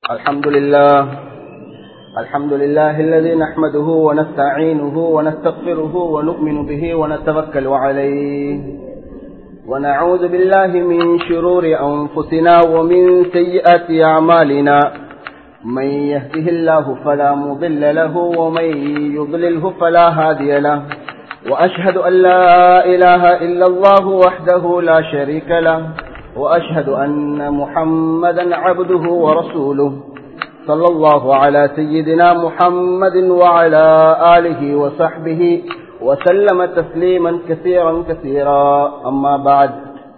الحمد لله الحمد لله الذي نحمده ونستعينه ونستغفره ونؤمن به ونتوكل عليه ونعوذ بالله من شرور أنفسنا ومن سيئات أعمالنا من يهده الله فلا مضل له ومن يضلله فلا هادي له وأشهد أن لا إله إلا الله وحده لا شريك له وأشهد أن محمدا عبده ورسوله صلى الله على سيدنا محمد وعلى آله وصحبه وسلم تسليما كثيرا كثيرا أما بعد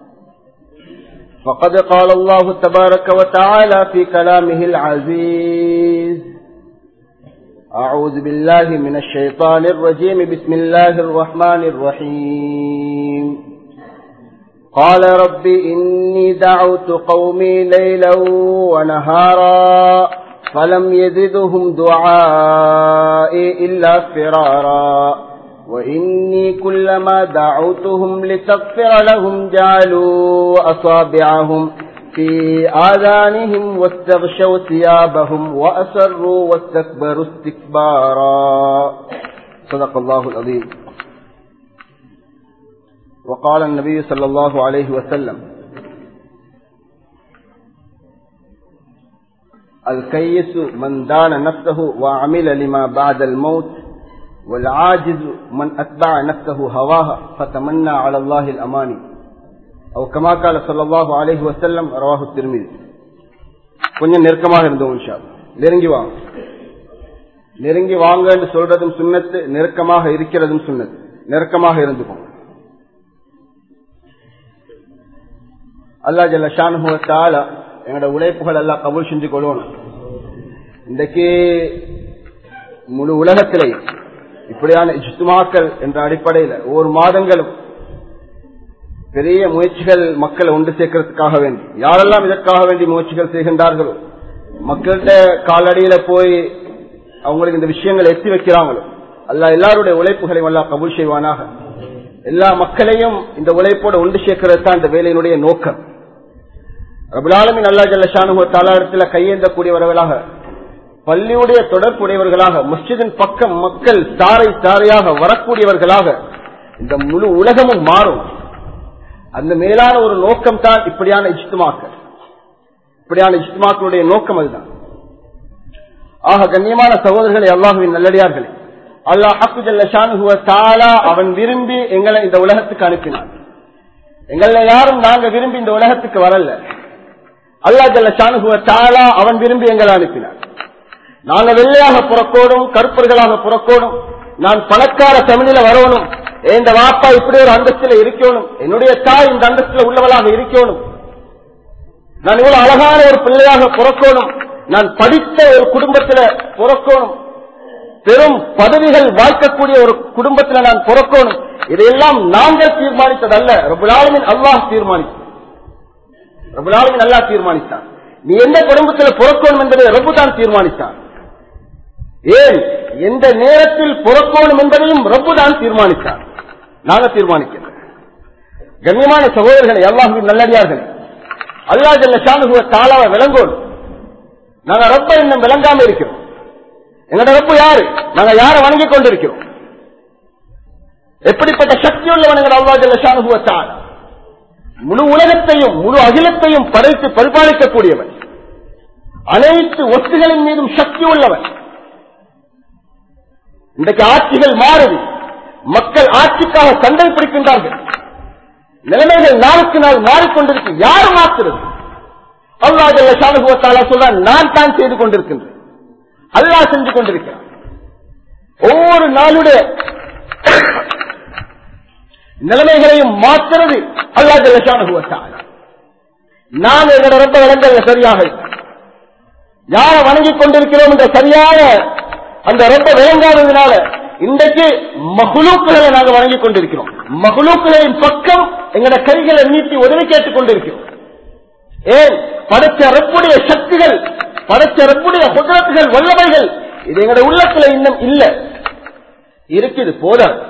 فقد قال الله تبارك وتعالى في كلامه العزيز أعوذ بالله من الشيطان الرجيم بسم الله الرحمن الرحيم قال رب إني دعوت قومي ليلا ونهارا فلم يزدهم دعائي إلا فرارا وإني كلما دعوتهم لتغفر لهم جعلوا أصابعهم في آذانهم واستغشوا ثيابهم وأسروا واستكبروا استكبارا صدق الله العظيم وقال النبي صلى الله عليه وسلم الكيس من دان نفسه وعمل لما بعد الموت والعاجز من أتبع نفسه هواها فتمنى على الله الأماني أو كما قال صلى الله عليه وسلم رواه الترمذي கொஞ்சம் நெருக்கமாக இருந்தோம் இன்ஷா நெருங்கி வாங்க நெருங்கி வாங்க என்று சொல்றதும் சுண்ணத்து நெருக்கமாக இருக்கிறதும் சுண்ணத்து நெருக்கமாக இருந்துக்கும் அல்லா ஜல்ல ஷானுத்தால எங்களோட உழைப்புகள் எல்லாம் கபூல் செஞ்சு கொள்ளணும் இன்றைக்கு முழு உலகத்திலே இப்படியான இஜ்துமாக்கள் என்ற அடிப்படையில் ஒவ்வொரு மாதங்களும் பெரிய முயற்சிகள் மக்களை ஒன்று சேர்க்கறதுக்காக வேண்டி யாரெல்லாம் இதற்காக வேண்டி முயற்சிகள் செய்கின்றார்களோ மக்கள்கிட்ட காலடியில போய் அவங்களுக்கு இந்த விஷயங்களை எத்தி வைக்கிறாங்களோ அல்ல எல்லாருடைய உழைப்புகளையும் எல்லாம் கபூல் செய்வானாக எல்லா மக்களையும் இந்த உழைப்போட ஒன்று சேர்க்கிறது தான் இந்த வேலையினுடைய நோக்கம் ரபுலாலமின் அல்லா ஜல்ல ஷானு தாலாடத்துல கையேந்தக்கூடியவர்களாக பள்ளியுடைய தொடர்புடையவர்களாக மஸ்ஜிதின் பக்கம் மக்கள் தாரை தாரையாக வரக்கூடியவர்களாக இந்த முழு உலகமும் மாறும் அந்த மேலான ஒரு நோக்கம் தான் இப்படியான இஜ்துமாக்கள் இப்படியான இஜ்துமாக்களுடைய நோக்கம் அதுதான் ஆக கண்ணியமான சகோதரர்களை அல்லாஹுவின் நல்லடியார்களே அல்லாஹ் ஹக்குஜல்ல ஷானுகுவ தாலா அவன் விரும்பி எங்களை இந்த உலகத்துக்கு அனுப்பினான் எங்களை யாரும் நாங்க விரும்பி இந்த உலகத்துக்கு வரல அல்லா ஜல்ல ஷானுகுவ தாலா அவன் விரும்பி எங்களை அனுப்பினான் நாங்க வெள்ளையாக புறக்கோடும் கருப்பர்களாக புறக்கோடும் நான் பணக்கார தமிழில வரணும் இந்த வாப்பா இப்படி ஒரு அந்தஸ்துல இருக்கணும் என்னுடைய தாய் இந்த அந்தஸ்துல உள்ளவளாக இருக்கணும் நான் இவ்வளவு அழகான ஒரு பிள்ளையாக புறக்கணும் நான் படித்த ஒரு குடும்பத்துல புறக்கணும் பெரும் பதவிகள் வாய்க்கக்கூடிய ஒரு குடும்பத்தில் நான் பிறக்கணும் இதையெல்லாம் நாங்கள் தீர்மானித்ததல்ல ரபுலாலுமின் அல்லாஹ் தீர்மானித்தார் ரபுலாலுமின் அல்லாஹ் தீர்மானித்தான் நீ எந்த குடும்பத்தில் பிறக்கணும் என்பதை ரபு தான் தீர்மானித்தான் ஏன் எந்த நேரத்தில் பிறக்கணும் என்பதையும் ரப்பு தான் தீர்மானித்தார் நாங்க தீர்மானிக்கிறோம் கண்ணியமான சகோதரர்களை அல்லாஹுவின் நல்லடியார்கள் அல்லா ஜல்ல ஷானுகுவ தாளாவை விளங்கோடு நாங்க ரப்ப இன்னும் விளங்காம இருக்கிறோம் எங்களோட ரப்பு யாரு நாங்க யார வணங்கி கொண்டிருக்கிறோம் எப்படிப்பட்ட சக்தி உள்ளவன் அல்லா ஜல்ல ஷானுகுவ தாளா முழு உலகத்தையும் முழு அகிலத்தையும் படைத்து பரிபாலிக்கக்கூடியவன் அனைத்து ஒத்துகளின் மீதும் சக்தி உள்ளவன் இன்றைக்கு ஆட்சிகள் மாறுது மக்கள் ஆட்சிக்காக சண்டை பிடிக்கின்றார்கள் நிலைமைகள் நாளுக்கு நாள் மாறிக்கொண்டிருக்கு யார் மாற்றுறது அல்லாஹல்ல சாணுகுவத்தால சொல்ற நான் தான் செய்து கொண்டிருக்கின்றேன் அல்லாஹ் செஞ்சு கொண்டிருக்கிறான் ஒவ்வொரு நாளுடைய நிலைமைகளையும் மாற்றுறது அல்லாஹல்ல சாணுகுவத்தால நான் எங்களோட ரொம்ப விலங்கல்ல சரியாக யார வணங்கிக் கொண்டிருக்கிறோம் என்ற சரியான அந்த ரொம்ப விளங்காததுனால இன்றைக்கு மகுலூக்குகளை நாங்கள் வழங்கிக் கொண்டிருக்கிறோம் மகுலூக்குகளின் பக்கம் எங்களோட கைகளை நீட்டி உதவி கேட்டுக் கொண்டிருக்கிறோம் ஏன் படைச்ச ரப்புடைய சக்திகள் படைச்ச ரப்புடைய குதிரத்துகள் வல்லமைகள் இது எங்களோட உள்ளத்துல இன்னும் இல்ல இருக்குது போதாது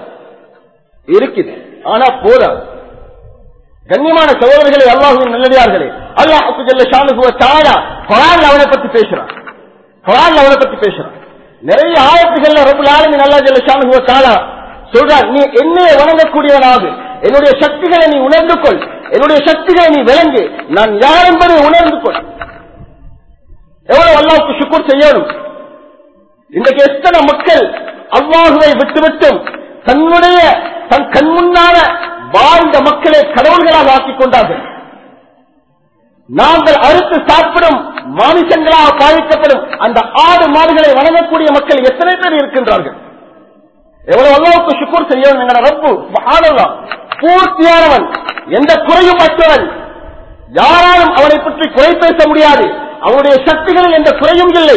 இருக்குது ஆனா போதாது கண்ணியமான சகோதரர்களே அல்லாஹுவின் நல்லடியார்களே அல்லாஹ் ஜல்ல ஷானுகுவ தாரா குரான் அவனை பத்தி பேசுறான் குரான் அவனை பத்தி பேசுறான் நிறைய ஆயத்துகள்ல ரபுல் ஆலமின் அல்லா ஜல்ல ஷானுகுவ தாரா சொல்றான் நீ என்னைய வணங்கக்கூடியவனாகு என்னுடைய சக்திகளை நீ உணர்ந்து கொள் என்னுடைய சக்திகளை நீ விளங்கு நான் யார் என்பதை உணர்ந்து கொள் எவ்வளவு அல்லாவுக்கு சுக்குர் செய்யணும் இன்றைக்கு எத்தனை மக்கள் அல்லாஹுவை விட்டுவிட்டும் தன்னுடைய தன் கண் முன்னால வாழ்ந்த மக்களை கடவுள்களாக ஆக்கிக் கொண்டார்கள் நாங்கள் அறுத்து சாப்பிடும் மாமிசங்களாக பாதிக்கப்படும் அந்த ஆடு மாடுகளை வணங்கக்கூடிய மக்கள் எத்தனை பேர் இருக்கின்றார்கள் எவ்வளவு அல்லாவுக்கு சுக்கூர் செய்யணும் எங்களோட ரப்பு சுப்ஹானல்லாஹ். பூர்த்தியானவன் எந்த குறையும் அற்றவன் யாராலும் அவனை பற்றி குறை பேச முடியாது அவனுடைய சக்திகளில் எந்த குறையும் இல்லை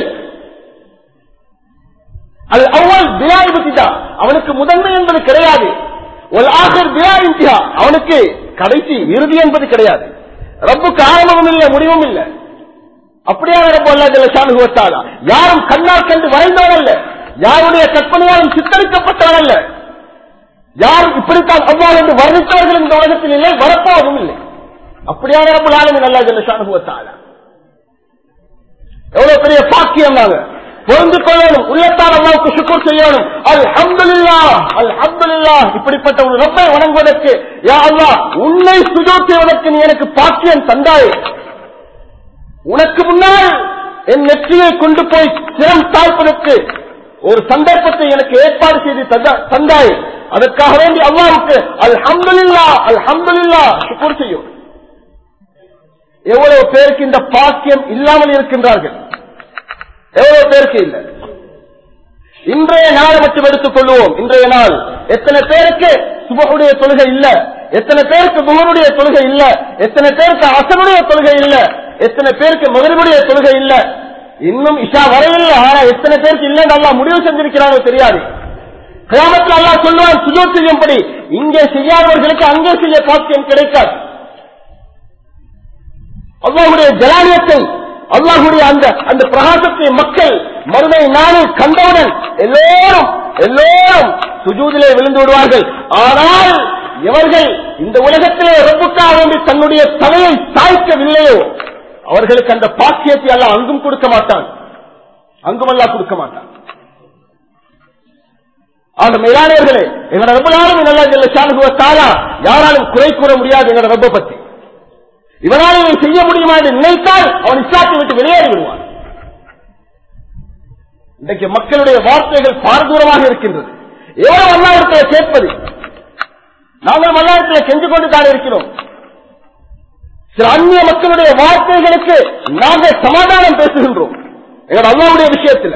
அது அவ்வளவு பிலாய் புத்திதா அவனுக்கு முதன்மை என்பது கிடையாது ஒரு ஆகர் பிலாயின்டியா அவனுக்கு கடைசி இறுதி என்பது கிடையாது ரப்புக்கு ஆரம்பமும் இல்லை முடிவும் இல்லை அப்படியான ரப்பு அல்லா ஜல்ல ஷானுஹு வ தஆலா யாரும் கண்ணால் கண்டு வரைந்தவன் அல்ல யாருடைய கற்பனையாலும் சித்தரிக்கப்பட்டவன் அல்ல யாரும் இப்படித்தான் அவ்வாறு என்று வர்ணித்தவர்கள் இந்த உலகத்தில் இல்லை வரப்போவதும் இல்லை அப்படியான ரப்பு ஆலமின் அல்லா ஜல்ல ஷானுஹு வ தஆலா எவ்வளவு பெரிய பாக்கியம் நாங்க பொருந்து கொள்ளணும் உள்ளத்தால் அல்லாவுக்கு சுக்குர் செய்யணும் அல் ஹம்துலில்லா அல் ஹம்துலில்லா இப்படிப்பட்ட ஒரு ரப்பை வணங்குவதற்கு யா அல்லாஹ் உன்னை சுஜூத் செய்வதற்கு நீ எனக்கு பாக்கியம் தந்தாய் உனக்கு முன்னால் என் நெற்றியை கொண்டு போய் சிரம் தாழ்ப்பதற்கு ஒரு சந்தர்ப்பத்தை எனக்கு ஏற்பாடு செய்து தந்த- தந்தாய் அதற்காக வேண்டி அல்லாவுக்கு அல் ஹம்துலில்லா அல் ஹம்துலில்லா சுக்குர் செய்யும் எவ்வளவு பேருக்கு இந்த பாக்கியம் இல்லாமல் இருக்கின்றார்கள் எவ்வளவு பேருக்கு இல்லை இன்றைய நாள் மட்டும் எடுத்துக் கொள்வோம் இன்றைய நாள் எத்தனை பேருக்கு சுபகுடைய தொழுகை இல்ல எத்தனை பேருக்கு புகனுடைய தொழுகை இல்ல எத்தனை பேருக்கு அசனுடைய தொழுகை இல்ல எத்தனை பேருக்கு மகனுடைய தொழுகை இல்ல இன்னும் இஷா வரவில்லை ஆனா எத்தனை பேருக்கு இல்லைன்னு அல்லாஹ் முடிவு செஞ்சிருக்கிறாரோ தெரியாது கிராமத்தில் அல்லாஹ் சொல்லுவான் சுஜோத் செய்யும்படி இங்கே செய்யாதவர்களுக்கு அங்கே செய்ய பாக்கியம் கிடைக்காது அல்லாஹுடைய ஜலாலியத்தை அல்லாஹுடைய அந்த அந்த பிரகாசத்தை மக்கள் மறுமை நாளில் கண்டவுடன் எல்லோரும் எல்லோரும் சுஜூதிலே விழுந்து விடுவார்கள் ஆனால் இவர்கள் இந்த உலகத்திலே ரப்புக்காக வேண்டி தன்னுடைய தலையை சாய்க்கவில்லையோ அவர்களுக்கு அந்த பாக்கியத்தை அல்லாஹ் அங்கும் கொடுக்க மாட்டான் அங்கும் அல்லாஹ் கொடுக்க மாட்டான் ஆக மேலானவர்களே எங்களோட ரொம்ப நாளும் நல்லா ஜல்ல ஷானுகுவ தாலா யாராலும் குறை கூற முடியாது எங்களோட ரப்ப பத்தி இவனால் இதை செய்ய முடியுமா என்று நினைத்தால் அவன் இஸ்லாத்தை விட்டு வெளியேறி விடுவான் இன்றைக்கு மக்களுடைய வார்த்தைகள் பாரதூரமாக இருக்கின்றது எவ்வளவு அல்லாவிடத்தில் கேட்பது நாங்கள் அல்லாவிடத்தில் சென்று கொண்டு தான் இருக்கிறோம் சில அந்நிய மக்களுடைய வார்த்தைகளுக்கு நாங்கள் சமாதானம் பேசுகின்றோம் எங்கள் அல்லாவுடைய விஷயத்தில்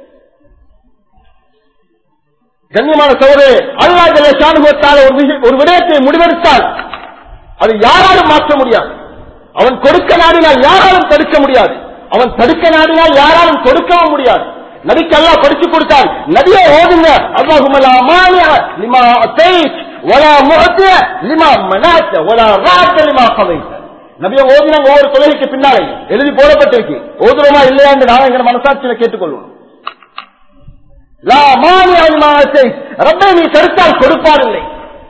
கண்ணியமான சோதரே அல்லா ஜல்ல ஷானுகத்தால் ஒரு விஷய- ஒரு விடயத்தை முடிவெடுத்தால் அது யாராலும் மாற்ற முடியாது அவன் கொடுக்க நாடினால் யாராலும் தடுக்க முடியாது அவன் தடுக்க நாடினால் யாராலும் கொடுக்கவும் முடியாது நபிக்கு அல்லாஹ் படிச்சு கொடுத்தான் நபியை ஓதுங்க அல்லாஹுமலா மானிய லிமா அத்தைத் வலா முஹத்திய லிமா மனாத்த வலா ராத்த லிமா கவைத்த நபியை ஓதினாங்க ஒவ்வொரு தொழுகைக்கு பின்னாலே எழுதி போடப்பட்டிருக்கு ஓதுறோமா இல்லையா என்று நான் எங்க மனசாட்சியில கேட்டுக்கொள்வோம் லா மானிய லிமா அத்தைத் ரப்பை நீ தடுத்தால் கொடுப்பாரில்லை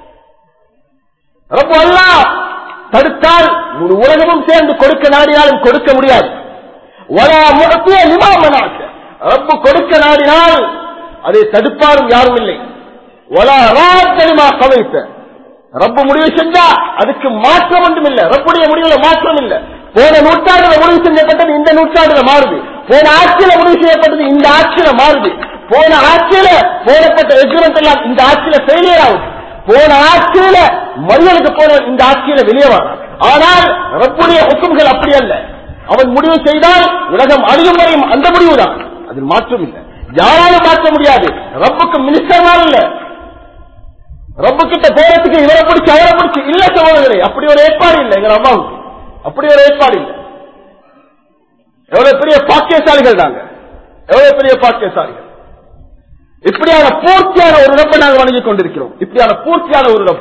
ரப்பு அல்லாஹ் தடுத்தால் முழு உலகமும் சேர்ந்து கொடுக்க நாடினாலும் கொடுக்க முடியாது வலா முகத்திய நிமாமனாக்க ரப்பு கொடுக்க நாடினால் அதை தடுப்பாரும் யாரும் இல்லை வலா ராத்தனிமா கவைத்த ரப்பு முடிவு செஞ்சா அதுக்கு மாற்றம் ஒன்றும் இல்லை ரப்புடைய முடிவுல மாற்றம் இல்லை போன நூற்றாண்டுல முடிவு செய்யப்பட்டது இந்த நூற்றாண்டுல மாறுது போன ஆட்சியில முடிவு செய்யப்பட்டது இந்த ஆட்சியில மாறுது போன ஆட்சியில போடப்பட்ட எக்ரிமெண்ட் எல்லாம் இந்த ஆட்சியில ஃபெயிலியர் ஆகுது போன ஆட்சியில மனிதனுக்கு போன இந்த ஆட்சியில வெளியே வரான் ஆனால் ரப்புடைய ஹுக்கும்கள் அப்படி அல்ல அவன் முடிவு செய்தால் உலகம் அழியும் வரையும் அந்த முடிவுதான் அதில் மாற்றம் இல்லை யாராலும் மாற்ற முடியாது ரப்புக்கு மினிஸ்டர்னால் இல்ல ரப்பு கிட்ட போறதுக்கு இவரை பிடிச்சு அவரை பிடிச்சு இல்ல சகோதரர்களே அப்படி ஒரு ஏற்பாடு இல்லை எங்க அம்மாவுக்கு அப்படி ஒரு ஏற்பாடு இல்லை எவ்வளவு பெரிய பாக்கியசாலிகள் நாங்க எவ்வளவு பெரிய பாக்கியசாலிகள் இப்படியான பூர்த்தியான ஒரு ரப்பை நாங்கள் வணங்கிக் கொண்டிருக்கிறோம் இப்படியான பூர்த்தியான ஒரு ரப்பு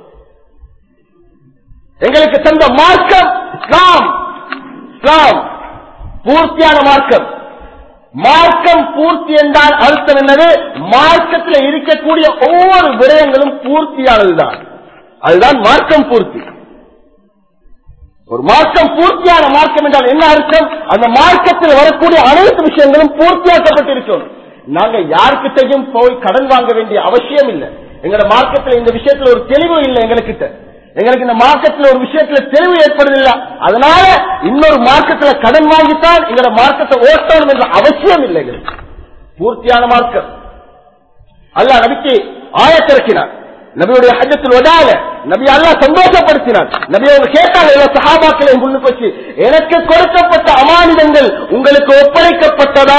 எங்களுக்கு தந்த மார்க்கம் இஸ்லாம் இஸ்லாம் பூர்த்தியான மார்க்கம் மார்க்கம் பூர்த்தி என்றால் அர்த்தம் என்னது மார்க்கத்தில் இருக்கக்கூடிய ஒவ்வொரு விடயங்களும் பூர்த்தியானதுதான் அதுதான் மார்க்கம் பூர்த்தி ஒரு மார்க்கம் பூர்த்தியான மார்க்கம் என்றால் என்ன அர்த்தம் அந்த மார்க்கத்தில் வரக்கூடிய அனைத்து விஷயங்களும் பூர்த்தியாக்கப்பட்டிருக்கும் நாங்க யாருக்கிட்டையும் போய் கடன் வாங்க வேண்டிய அவசியம் இல்லை எங்களோட மார்க்கத்தில் இந்த விஷயத்துல ஒரு தெளிவு இல்லை எங்களுக்கிட்ட எங்களுக்கு இந்த மார்க்கத்தில் ஒரு விஷயத்துல தெளிவு ஏற்படுதில்லை அதனால இன்னொரு மார்க்கத்துல கடன் வாங்கித்தான் எங்களோட மார்க்கத்தை ஓட்டணும் என்ற அவசியம் இல்லை எங்களுக்கு பூர்த்தியான மார்க்கம் அல்லாஹ் நபிக்கு ஆயத்திறக்கினார் நபியுடைய ஹஜத்தில் வதால நபி அல்லாஹ் சந்தோஷப்படுத்தினார் நபி அவங்க கேட்டாங்க எல்லா சஹாபாக்களை முன்னுக்கு வச்சு எனக்கு கொடுக்கப்பட்ட அமானிதங்கள் உங்களுக்கு ஒப்படைக்கப்பட்டதா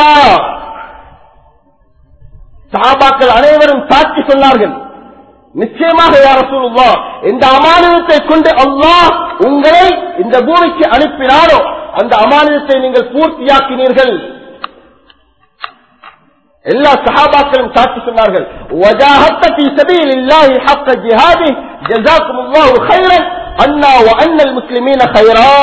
சஹாபாக்கள் அனைவரும் சாட்சி சொன்னார்கள் நிச்சயமாக யார் ரசூலுல்லா இந்த அமானிதத்தை கொண்டு அல்லாஹ் உங்களை இந்த பூமிக்கு அனுப்பினாரோ அந்த அமானிதத்தை நீங்கள் பூர்த்தியாக்கினீர்கள் எல்லா சஹாபாக்களும் சாட்சி சொன்னார்கள் وَجَاهَدْتَ فِي سَبِيلِ اللَّهِ حَقَّ جِهَادِهِ جَزَاكُمُ اللَّهُ خَيْرًا أَنَّا وَأَنَّ الْمُسْلِمِينَ خَيْرًا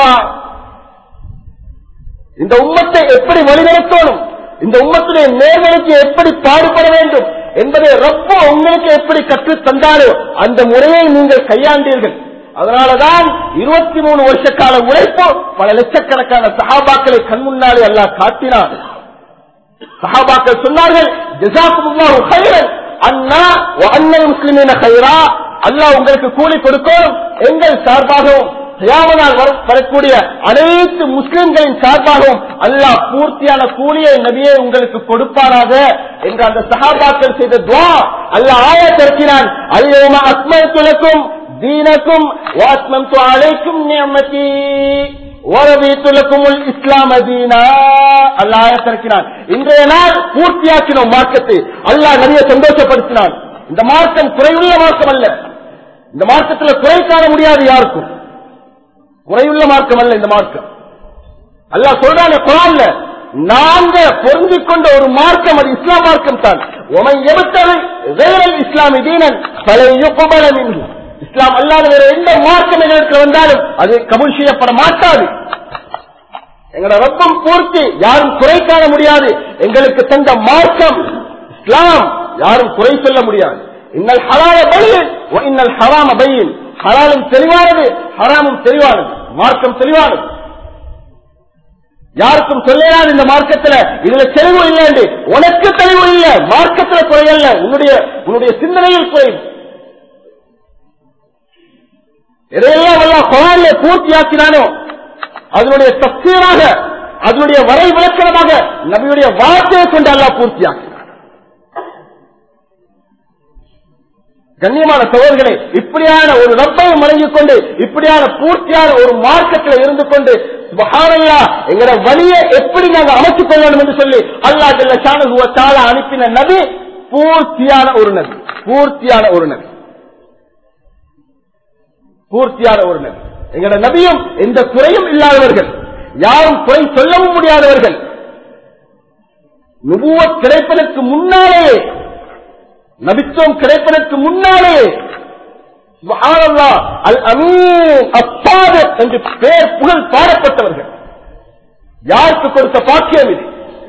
இந்த உம்மத்தை எப்படி வழிநடத்தணும் இந்த உம்மத்துடைய நேர்வழிக்கு எப்படி பாடுபட வேண்டும் என்பதை ரொம்ப உங்களுக்கு எப்படி கற்றுத் தந்தாரோ அந்த முறையை நீங்கள் கையாண்டீர்கள் அதனாலதான் இருபத்தி மூணு வருஷ கால உழைப்பு பல லட்சக்கணக்கான சஹாபாக்களை கண் முன்னாலே அல்லாஹ் காட்டினார் சஹாபாக்கள் சொன்னார்கள் ஜஸாக்குமுல்லாஹு கைரன் அண்ணா அண்ணல் முஸ்லிமீன கைரா அல்லாஹ் உங்களுக்கு கூலி கொடுக்கணும் எங்கள் சார்பாகவும் கியாமனால் வர- வரக்கூடிய அனைத்து முஸ்லிம்களின் சார்பாகவும் அல்லாஹ் பூர்த்தியான கூலியை நபியே உங்களுக்கு கொடுப்பாராக என்று அந்த சஹாபாக்கள் செய்த துவா அல்லாஹ் ஆய திறக்கினான் அல்யோம அஸ்மத்துலக்கும் தீனக்கும் வாத்மம் அழைக்கும் நியமதி வரவீத்துலக்குமுல் இஸ்லாம் அதீனா அல்லாஹ் ஆயத்திறக்கினான் இன்றைய நாள் பூர்த்தியாக்கினோம் மார்க்கத்தை அல்லாஹ் நிறைய சந்தோஷப்படுத்தினான் இந்த மார்க்கம் குறையுள்ள மார்க்கம் அல்ல இந்த மார்க்கத்தில் குறை காண முடியாது யாருக்கும் குறையுள்ள மார்க்கம் அல்ல இந்த மார்க்கம் அல்லாஹ் சொல்றாங்க குரான்ல நாங்க பொருந்திக் கொண்ட ஒரு மார்க்கம் அது இஸ்லாம் மார்க்கம் தான் உமை எபத்தவை வேறல் இஸ்லாமி தீனன் பல யுகபல மின்ஹு இஸ்லாம் அல்லாத வேற எந்த மார்க்கம் எங்களுக்கு வந்தாலும் அது கபூல் செய்யப்பட மாட்டாது எங்களோட ரப்பம் பூர்த்தி யாரும் குறை காண முடியாது எங்களுக்கு தந்த மார்க்கம் இஸ்லாம் யாரும் குறை சொல்ல முடியாது இன்னல் ஹலால பையன் இன்னல் ஹராம பையன் ஹலாலும் தெளிவானது ஹராமும் தெளிவானது மார்க்கம் தெளிவானது யாருக்கும் சொல்லலாது இந்த மார்க்கத்துல இதுல தெளிவு இல்லை உனக்கு தெளிவு இல்ல மார்க்கத்துல குறையல்ல உன்னுடைய உன்னுடைய சிந்தனையில் குறை இதையெல்லாம் எல்லாம் குரானிலே பூர்த்தியாக்கினானோ அதனுடைய தப்சீராக அதனுடைய வரை விளக்கணமாக நபியுடைய வார்த்தையை கொண்டு அல்லாஹ் பூர்த்தியாக்கினார் கண்ணியமான சோழர்களே இப்படியான ஒரு ரப்பை வழங்கிக் கொண்டு இப்படியான பூர்த்தியான ஒரு மார்க்கத்தில் இருந்து கொண்டு சுபஹானல்லா எங்களோட வழியை எப்படி நாங்கள் அமைத்துக் கொள்ள வேண்டும் என்று சொல்லி அல்லா ஜல்ல ஷானு அனுப்பின நபி பூர்த்தியான ஒரு நபி பூர்த்தியான ஒரு நபி பூர்த்தியான ஒரு நபி எங்களோட நபியும் எந்த குறையும் இல்லாதவர்கள் யாரும் குறை சொல்லவும் முடியாதவர்கள் நுபுவத் கிடைப்பதற்கு முன்னாலே நபித்துவம் கிடைப்பதற்கு முன்னாலே சுப்ஹானல்லாஹ், அல் அமீன் அப்பாதத் என்று பேர் புகழ் பாடப்பட்டவர்கள் யாருக்கு கொடுத்த பாக்கியம் இது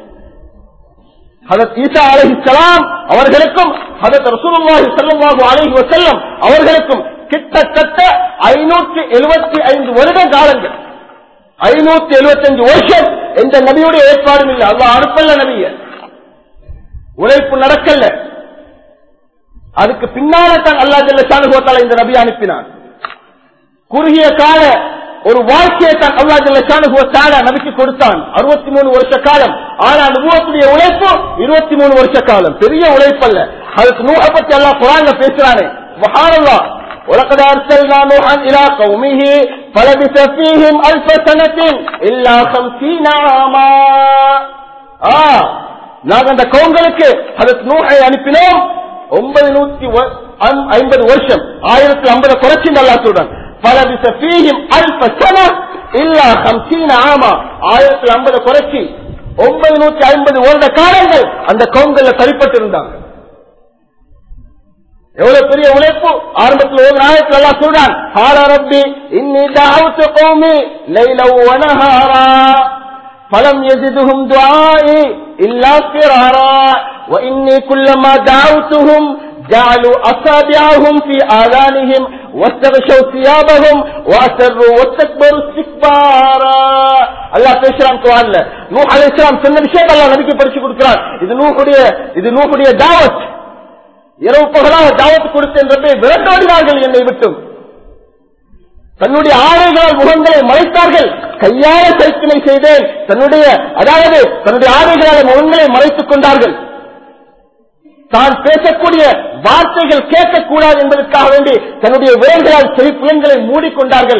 ஹதத் ஈசா அலைஹிஸ்ஸலாம் அவர்களுக்கும் ஹதத் ரசூலுல்லாஹி ஸல்லல்லாஹு அலைஹி வஸல்லம் அவர்களுக்கும் கிட்டத்தட்ட ஐநூற்றி எழுபத்தி ஐந்து வருட காலங்கள் ஐநூத்தி எழுபத்தி அஞ்சு வருஷம் எந்த நபியுடைய ஏற்பாடும் இல்லை அல்லாஹ் அனுப்பல நபிய உழைப்பு நடக்கல அதுக்கு பின்னால தான் அல்லா ஜல்ல ஷானுகோத்தால இந்த நபி அனுப்பினான் குறுகிய கால ஒரு வாழ்க்கையை தான் அல்லா ஜல்ல ஷானுகோத்தால நபிக்கு கொடுத்தான் அறுபத்தி மூணு வருஷ காலம் ஆனா அனுபவத்துடைய உழைப்பு இருபத்தி மூணு வருஷ காலம் பெரிய உழைப்பல்ல அதுக்கு நூலை பத்தி எல்லாம் குரான்ல பேசுறானே மகானல்லா ولقد أرسلنا نوحا إلى قومه فلبث فيهم ألف سنة إلا خمسين عاما آه நாங்க அந்த கவுங்களுக்கு அதற்கு நூகை அனுப்பினோம் ஒன்பது நூத்தி வ- ஐம்- ஐம்பது வருஷம் ஆயிரத்தி ஐம்பது குறைச்சி நல்லா சொல்றான் பல பிசீஹிம் அல்ப சன இல்லா ஹம்சீன ஆமா ஆயிரத்தி ஐம்பது குறைச்சி ஒன்பது நூத்தி ஐம்பது வருட காலங்கள் அந்த கவுங்கல்ல தரிப்பட்டு இருந்தாங்க எவ்வளவு பெரிய உழைப்பு ஆரம்பத்தில் ஒரு நாயத்தில் எல்லாம் சொல்றான் ஹார ரப்பி இன்னி தாவத்து கௌமி லைலவ் வனஹாரா فلم يزدهم دعائي إلا فرارا وإني كلما دعوتهم جعلوا أصابعهم في آذانهم واستغشوا ثيابهم وأسروا واستكبروا استكبارا அல்லாஹ் பேசுறான் குர்ஆன்ல நூஹ் அலைஹிஸ்ஸலாம் சொன்ன விஷயம் அல்லாஹ் நபிக்கு படிச்சு கொடுக்கிறான் இது நூஹுடைய இது நூஹுடைய தாவத் இரவு பகலாக தாவத் கொடுத்தேன் ரப்பே விரட்டோடினார்கள் என்னை விட்டும் தன்னுடைய ஆடைகளால் முகங்களை மறைத்தார்கள் கையால சைக்கிளை செய்தேன் தன்னுடைய அதாவது தன்னுடைய ஆடைகளால் முகங்களை மறைத்துக் கொண்டார்கள் தான் பேசக்கூடிய வார்த்தைகள் கேட்கக்கூடாது என்பதற்காக வேண்டி தன்னுடைய விரல்களால் செவி புலன்களை மூடிக்கொண்டார்கள்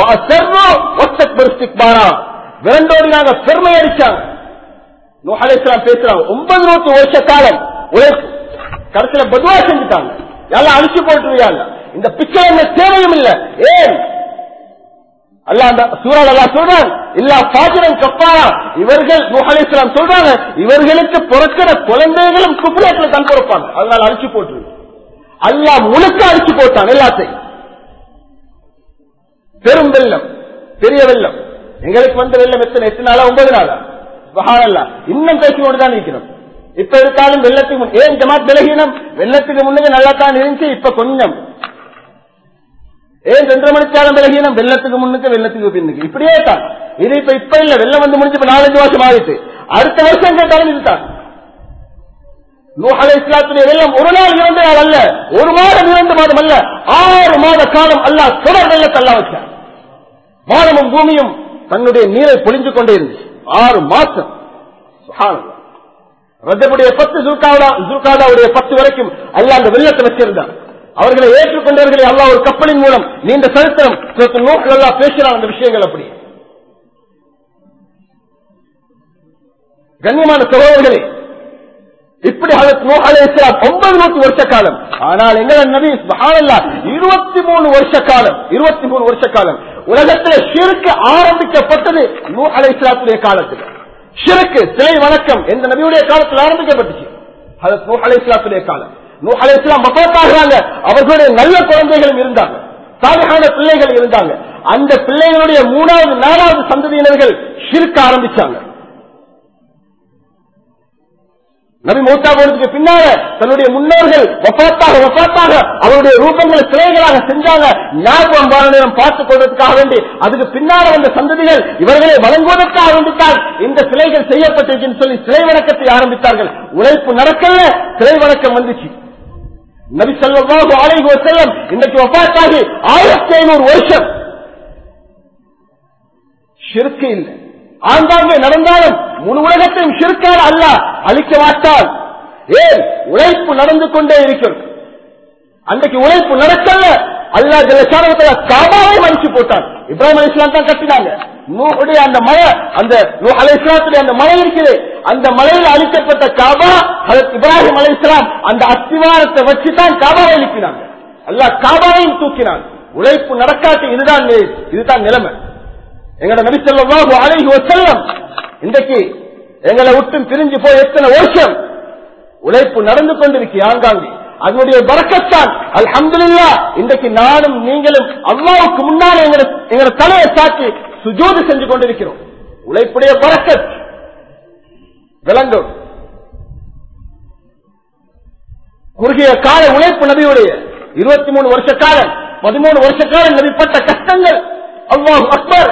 விரண்டோடினாங்க பெருமை அடிச்சாங்க நூஹலேஸ்லாம் பேசுறாங்க ஒன்பது நூற்று வருஷ காலம் உழைப்பு கடைசியில பதுவா செஞ்சுட்டாங்க எல்லாம் அழிச்சு போட்டுருவியா இந்த பிச்சை என்ன தேவையும் இல்லை ஏன் அல்ல அந்த சூழல் அல்லா சொல்றான் இல்லா பாஜனம் கப்பாரா இவர்கள் நூஹலேஸ்லாம் சொல்றாங்க இவர்களுக்கு பிறக்கிற குழந்தைகளும் குப்பரேட்டில் தான் பிறப்பாங்க அதனால அழிச்சு போட்டு அல்லாஹ் முழுக்க அழிச்சு போட்டான் எல்லாத்தையும் பெரும் வெள்ளம் பெரிய வெள்ளம் எங்களுக்கு வந்த வெள்ளம் எத்தனை எத்தனை நாளா ஒன்பது நாளா சுபஹானல்லா இன்னும் பேசிக்கொண்டு தான் இருக்கிறோம் இப்ப இருக்காலும் வெள்ளத்துக்கு முன் ஏன் ஜமாத் விலகினம் வெள்ளத்துக்கு முன்னே நல்லா தான் இருந்துச்சு இப்ப கொஞ்சம் ஏன் ரெண்டரை மணிக்காலம் விலகினம் வெள்ளத்துக்கு முன்னுக்கு வெள்ளத்துக்கு பின்னுக்கு இப்படியே தான் இது இப்ப இப்ப இல்ல வெள்ளம் வந்து முடிஞ்சு இப்ப நாலஞ்சு வருஷம் ஆகிட்டு அடுத்த வருஷம் கேட்டாலும் இதுதான் நூஹலை இஸ்லாத்துடைய வெள்ளம் ஒரு நாள் இரண்டு நாள் அல்ல ஒரு மாதம் இரண்டு மாதம் அல்ல ஆறு மாத காலம் அல்ல தொடர் வெள்ளத்தை அல்ல வச்சார் வானமும் பூமியும் தன்னுடைய நீரை பொழிஞ்சு கொண்டே இருந்துச்சு ஆறு மாசம் ரஜபுடைய பத்து ஜுல்காதாவுடைய பத்து வரைக்கும் அல்ல அந்த வெள்ளத்தை வச்சிருந்தார் அவர்களை ஏற்றுக்கொண்டவர்களை அல்லா ஒரு கப்பலின் மூலம் நீண்ட சரித்திரம் நோக்கில் அல்லா பேசுறான் அந்த விஷயங்கள் அப்படி கண்ணியமான சகோதரர்களே இப்படி ஒன்பது நூத்தி வருஷ காலம் ஆனால் எங்கள நபி மகானல்லா இருபத்தி மூணு வருஷ காலம் இருபத்தி மூணு வருஷ காலம் உலகத்தில் ஷிருக்கு ஆரம்பிக்கப்பட்டது நூ அலை இஸ்லாத்துடைய காலத்தில் ஷிருக்கு சிலை வணக்கம் எந்த நபியுடைய காலத்தில் ஆரம்பிக்கப்பட்டுச்சு அது நூ அலை இஸ்லாத்துடைய காலம் நூ அலை இஸ்லாம் மப்பாத்தாகிறாங்க அவர்களுடைய நல்ல குழந்தைகளும் இருந்தாங்க சாலையான பிள்ளைகள் இருந்தாங்க அந்த பிள்ளைகளுடைய மூணாவது நாலாவது சந்ததியினர்கள் ஷிருக்க ஆரம்பிச்சாங்க நபி மூத்தா போனதுக்கு பின்னால தன்னுடைய முன்னோர்கள் வப்பாத்தாக வப்பாத்தாக அவருடைய ரூபங்களை சிலைகளாக செஞ்சாங்க ஞாபகம் வார நேரம் பார்த்துக் கொள்வதற்காக வேண்டி அதுக்கு பின்னால வந்த சந்ததிகள் இவர்களை வழங்குவதற்காக வேண்டித்தான் இந்த சிலைகள் செய்யப்பட்டிருக்குன்னு சொல்லி சிலை வணக்கத்தை ஆரம்பித்தார்கள் உழைப்பு நடக்கல சிலை வணக்கம் வந்துச்சு நபி சொல்லவாக ஆலைகு செல்லம் இன்றைக்கு வப்பாத்தாகி ஆயிரத்தி ஐநூறு வருஷம் ஷிருக்கு இல்லை ஆங்காங்கே நடந்தாலும் முழு உலகத்தையும் சிறுக்கால் அல்ல அழிக்க மாட்டால் ஏன் உழைப்பு நடந்து கொண்டே இருக்கும் அன்றைக்கு உழைப்பு நடக்கல அல்லா ஜலசாரத்துல காபாவை மன்னிச்சு போட்டான் இப்ராஹிம் அலி இஸ்லாம் தான் கட்டினாங்க நூடைய அந்த மலை அந்த அலை இஸ்லாத்துடைய அந்த மலை இருக்குது அந்த மலையில் அழிக்கப்பட்ட காபா அதற்கு இப்ராஹிம் அலி இஸ்லாம் அந்த அஸ்திவாரத்தை வச்சுதான் காபாவை எழுப்பினாங்க அல்லா காபாவையும் தூக்கினான் உழைப்பு நடக்காட்டு இதுதான் இதுதான் நிலைமை எங்கட நபி சொல்லவாஹு அலைஹி வஸல்லம் இன்றைக்கு எங்களை விட்டு பிரிஞ்சு போய் எத்தனை வருஷம் உழைப்பு நடந்து கொண்டிருக்கு ஆங்காங்கே அதனுடைய பறக்கத்தான் அல்ஹம்துலில்லா இன்றைக்கு நானும் நீங்களும் அல்லாவுக்கு முன்னால் எங்களை எங்களை தலையை சாக்கி சுஜோது செஞ்சு கொண்டிருக்கிறோம் உழைப்புடைய பறக்கத் விளங்கும் குறுகிய கால உழைப்பு நபியுடைய இருபத்தி மூணு வருஷ காலம் பதிமூணு வருஷ காலம் நபிப்பட்ட கஷ்டங்கள் அல்லாஹ் அக்பர்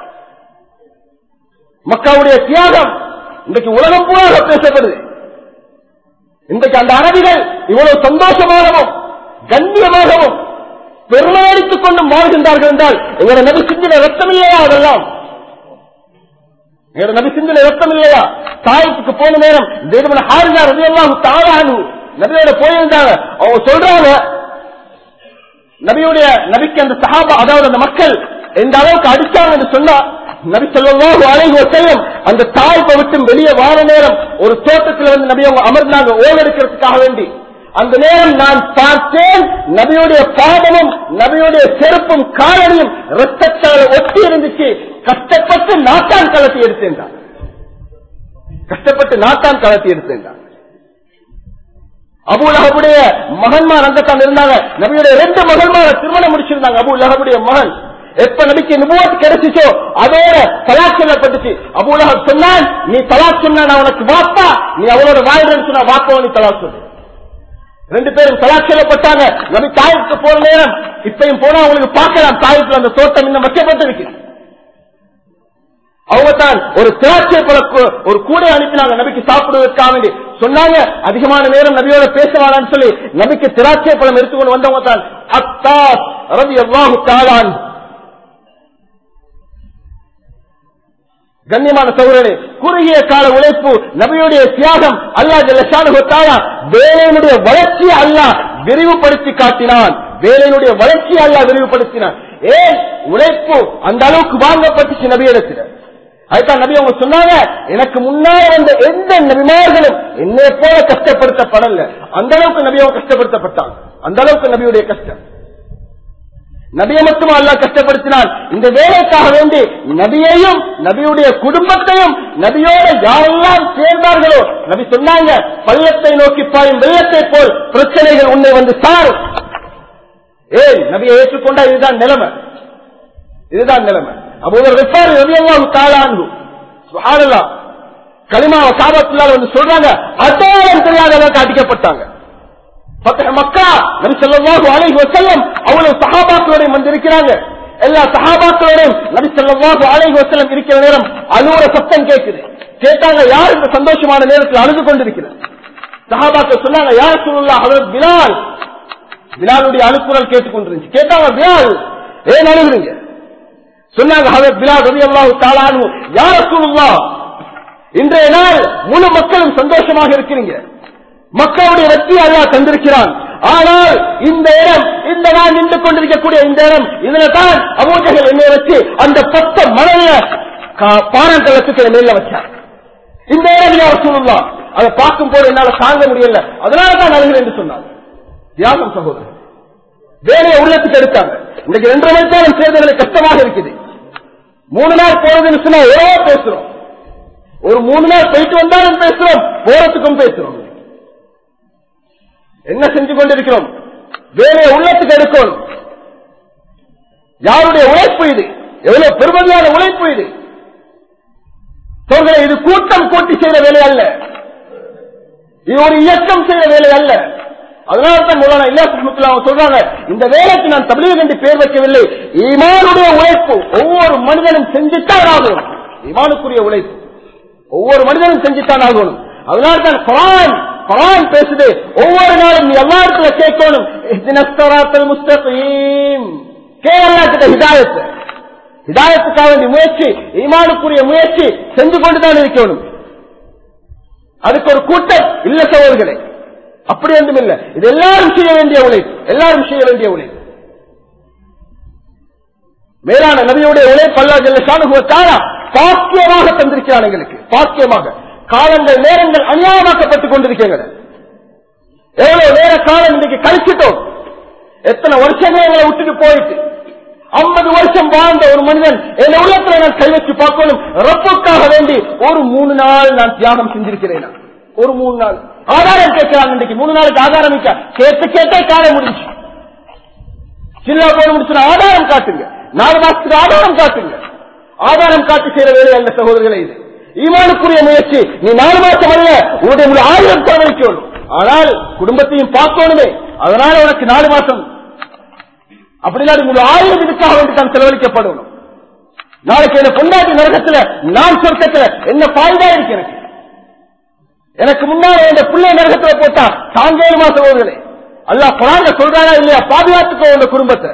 மக்காவுடைய தியாகம் இன்றைக்கு உலகம் பூராக பேசப்படுது இன்றைக்கு அந்த அரபிகள் இவ்வளவு சந்தோஷமாகவும் கண்ணியமாகவும் பெருமையடித்துக் கொண்டும் வாழ்கின்றார்கள் என்றால் எங்களோட நபி சிந்தின ரத்தம் இல்லையா அதெல்லாம் எங்களோட நபி சிந்தின ரத்தம் இல்லையா தாயத்துக்கு போன நேரம் தேவன ஹாரிதா ரதியெல்லாம் தாரானு நபியோட போயிருந்தாங்க அவங்க சொல்றாங்க நபியுடைய நபிக்கு அந்த சஹாபா அதாவது அந்த மக்கள் எந்த அளவுக்கு அடிச்சாங்க என்று சொன்னா நபி சொல்லவாக அழைகு செல்லும் அந்த தாய்ப்பை விட்டு வெளியே வார நேரம் ஒரு தோட்டத்தில் வந்து நபி அவங்க அமர்ந்தாங்க ஓய்வெடுக்கிறதுக்காக வேண்டி அந்த நேரம் நான் பார்த்தேன் நபியுடைய பாதமும் நபியுடைய செருப்பும் காலடியும் ரத்தத்தால் ஒட்டி இருந்துச்சு கஷ்டப்பட்டு நாட்டான் கலத்தி எடுத்தேன் கஷ்டப்பட்டு நாட்டான் கலத்தி எடுத்தேன் அபு லஹபுடைய மகன்மார் அங்கத்தான் இருந்தாங்க நபியுடைய ரெண்டு மகன்மார திருமணம் முடிச்சிருந்தாங்க அபு லஹபுடைய மகன் எப்ப நபிக்கு நுபுவத் கிடைச்சிச்சோ அதோட தலாக் சொல்லப்பட்டுச்சு அபூலகம் சொன்னான் நீ தலாக் சொன்ன நான் உனக்கு வாப்பா நீ அவளோட வாழ்றேன்னு சொன்னா வாப்பா நீ தலாக் சொல்லு ரெண்டு பேரும் தலாக் சொல்லப்பட்டாங்க நபி தாயத்துக்கு போற நேரம் இப்பயும் போனா உங்களுக்கு பார்க்கலாம் தாயத்துல அந்த தோட்டம் இன்னும் வைக்கப்பட்டிருக்கு அவங்க தான் ஒரு திராட்சை பழ கு- ஒரு கூடை அனுப்பினாங்க நபிக்கு சாப்பிடுவதற்காக வேண்டி சொன்னாங்க அதிகமான நேரம் நபியோட பேசவானான்னு சொல்லி நபிக்கு திராட்சை பழம் எடுத்துக்கொண்டு வந்தவங்க தான் அத்தா ரவி அல்லாஹு தாலான் கண்ணியமான சௌரனே குறுகிய கால உழைப்பு நபியுடைய தியாகம் அல்லா ஜல்லா வேலையினுடைய வளர்ச்சியை அல்லாஹ் விரிவுபடுத்தி காட்டினான் வேலையினுடைய வளர்ச்சியை அல்லாஹ் விரிவுபடுத்தினான் ஏன் உழைப்பு அந்த அளவுக்கு வாங்கப்பட்டுச்சு நபியிடத்தில் அதுதான் நபி அவங்க சொன்னாங்க எனக்கு முன்னால் வந்த எந்த நபிமார்களும் என்னை போல கஷ்டப்படுத்தப்படல அந்த அளவுக்கு நபி அவங்க கஷ்டப்படுத்தப்பட்டாங்க அந்த அளவுக்கு நபியுடைய கஷ்டம் நபியை மட்டும் அல்லாஹ் கஷ்டப்படுத்தினான் இந்த வேலைக்காக வேண்டி நபியையும் நபியுடைய குடும்பத்தையும் நபியோட யாரெல்லாம் சேர்ந்தார்களோ நபி சொன்னாங்க பள்ளத்தை நோக்கி பாயும் வெள்ளத்தை போல் பிரச்சனைகள் உன்னை வந்து சாரும் ஏன் நபியை ஏற்றுக்கொண்டா இதுதான் நிலைமை இதுதான் நிலைமை அபூதர் வெப்பாரு ரவியல்லாம் தாளாண்டு சுஹானல்லாஹ் கலிமாவை காபத்துள்ளால் வந்து சொல்றாங்க அடையாளம் தெரியாத அளவுக்கு அடிக்கப்பட்டாங்க ஃபத்ஹ் மக்கா நபி ஸல்லல்லாஹு அலைஹி வஸல்லம் அவ்வளவு சஹாபாக்களோட வந்திருக்கிறாங்க எல்லா சஹாபாக்களோடையும் நபி ஸல்லல்லாஹு அலைஹி வஸல்லம் இருக்கிற நேரம் அழுவுற சத்தம் கேட்குது கேட்டாங்க யார் இந்த சந்தோஷமான நேரத்தில் அழுது கொண்டிருக்கிறது சஹாபாக்கள் சொன்னாங்க யார் சொல்லுல்லா ஹஜரத் பிலால் பிலாலுடைய அழுக்குரல் கேட்டுக்கொண்டிருந்துச்சு கேட்டாங்க பிலால் ஏன் அழுகுறீங்க சொன்னாங்க ஹஜரத் பிலால் ரலியல்லாஹு தஆலா அன்ஹு யா ரசூலுல்லாஹ் இன்றைய நாள் முழு மக்களும் சந்தோஷமாக இருக்கிறீங்க மக்களுடைய வெற்றி அல்லாஹ் தந்திருக்கிறான் ஆனால் இந்த இடம் இந்த நான் நின்று கொண்டிருக்கக்கூடிய இந்த இடம் இதுல தான் அமோஜகள் என்னை வச்சு அந்த பத்த மணல பாரங்கலத்துக்கு மேல வச்சார் இந்த இடம் யார் சொல்லலாம் அதை பார்க்கும் போது என்னால தாங்க முடியல அதனால தான் அழுகிறேன் என்று சொன்னாங்க தியாகம் சகோதரர் வேலையை உள்ளத்துக்கு எடுத்தாங்க இன்னைக்கு ரெண்டரை மணி நேரம் சேர்ந்தது கஷ்டமாக இருக்குது மூணு நாள் போறதுன்னு சொன்னா எவ்வளவோ பேசுறோம் ஒரு மூணு நாள் போயிட்டு வந்தாலும் பேசுறோம் போறதுக்கும் பேசுறோம் என்ன செஞ்சு கொண்டிருக்கிறோம் வேலையை உள்ளத்துக்கு எடுக்கணும் யாருடைய உழைப்பு இது எவ்வளவு பெருமதியான உழைப்பு இது சொல்கிறேன், இது கூட்டம் கூட்டி செய்த வேலை அல்ல இது ஒரு இயக்கம் செய்த வேலை அல்ல அதனால தான் மூலான இல்லா சுமத்துல அவங்க சொல்றாங்க இந்த வேலைக்கு நான் தமிழக என்று பேர் வைக்கவில்லை ஈமானுடைய உழைப்பு ஒவ்வொரு மனிதனும் செஞ்சுத்தான் ஆகணும் ஈமானுக்குரிய உழைப்பு ஒவ்வொரு மனிதனும் செஞ்சுத்தான் ஆகணும் அதனால தான் குரான் குரான் பேசுது ஒவ்வொரு நாளும் நீ எல்லா இடத்துல கேட்கணும் இஹ்தினஸ்ஸிராத்தல் முஸ்தகீம் கேரளா கிட்ட ஹிதாயத்து ஹிதாயத்துக்காக வேண்டிய முயற்சி ஈமானுக்குரிய முயற்சி செஞ்சு கொண்டுதான் இருக்கணும் அதுக்கு ஒரு கூட்டம் இல்ல சோழர்களே அப்படி ஒன்றும் இல்ல இது எல்லாரும் செய்ய வேண்டிய உழைப்பு எல்லாரும் செய்ய வேண்டிய உழைப்பு மேலான நபியுடைய உழைப்பு அல்லா ஜல்ல பாக்கியமாக தந்திருக்கிறான் எங்களுக்கு பாக்கியமாக காலங்கள் நேரங்கள் அநியாயமாக்கப்பட்டுக் கொண்டிருக்கின்றன எவ்வளவு நேர காலம் இன்னைக்கு கழிச்சிட்டோம் எத்தனை வருஷங்கள் எங்களை விட்டுட்டு போயிட்டு ஐம்பது வருஷம் வாழ்ந்த ஒரு மனிதன் என் உள்ளத்துல நான் கை வச்சு பார்க்கணும் ரப்புக்காக வேண்டி ஒரு மூணு நாள் நான் தியாகம் செஞ்சிருக்கிறேன் ஒரு மூணு நாள் ஆதாரம் கேட்கிறாங்க இன்னைக்கு மூணு நாளுக்கு ஆதாரம் இல்ல. கேட்டு கேட்டே காலம் முடிஞ்சு சில்லா போய் முடிச்சு ஆதாரம் காட்டுங்க நாலு மாசத்துக்கு ஆதாரம் காட்டுங்க ஆதாரம் காட்டி செய்யற வேலை அல்ல சகோதரர்களே இது ஈமானுக்குரிய முயற்சி நீ நாலு மாசம் அல்ல உன்னுடைய ஒரு ஆயிரம் செலவழிக்கணும் ஆனால் குடும்பத்தையும் பார்க்கணுமே அதனால உனக்கு நாலு மாசம் அப்படின்னா ஒரு ஆயிரம் இதுக்காக வேண்டி தான் செலவழிக்கப்படணும் நாளைக்கு என்ன பொண்டாட்டி நரகத்துல நான் சொர்க்கத்துல என்ன பாய்தா இருக்கு எனக்கு எனக்கு முன்னால இந்த பிள்ளை நரகத்துல போட்டா தாங்கேயுமா சகோதரர்களே அல்லாஹ் குரான்ல சொல்றானா இல்லையா பாதுகாத்துக்கோ உங்க குடும்பத்தை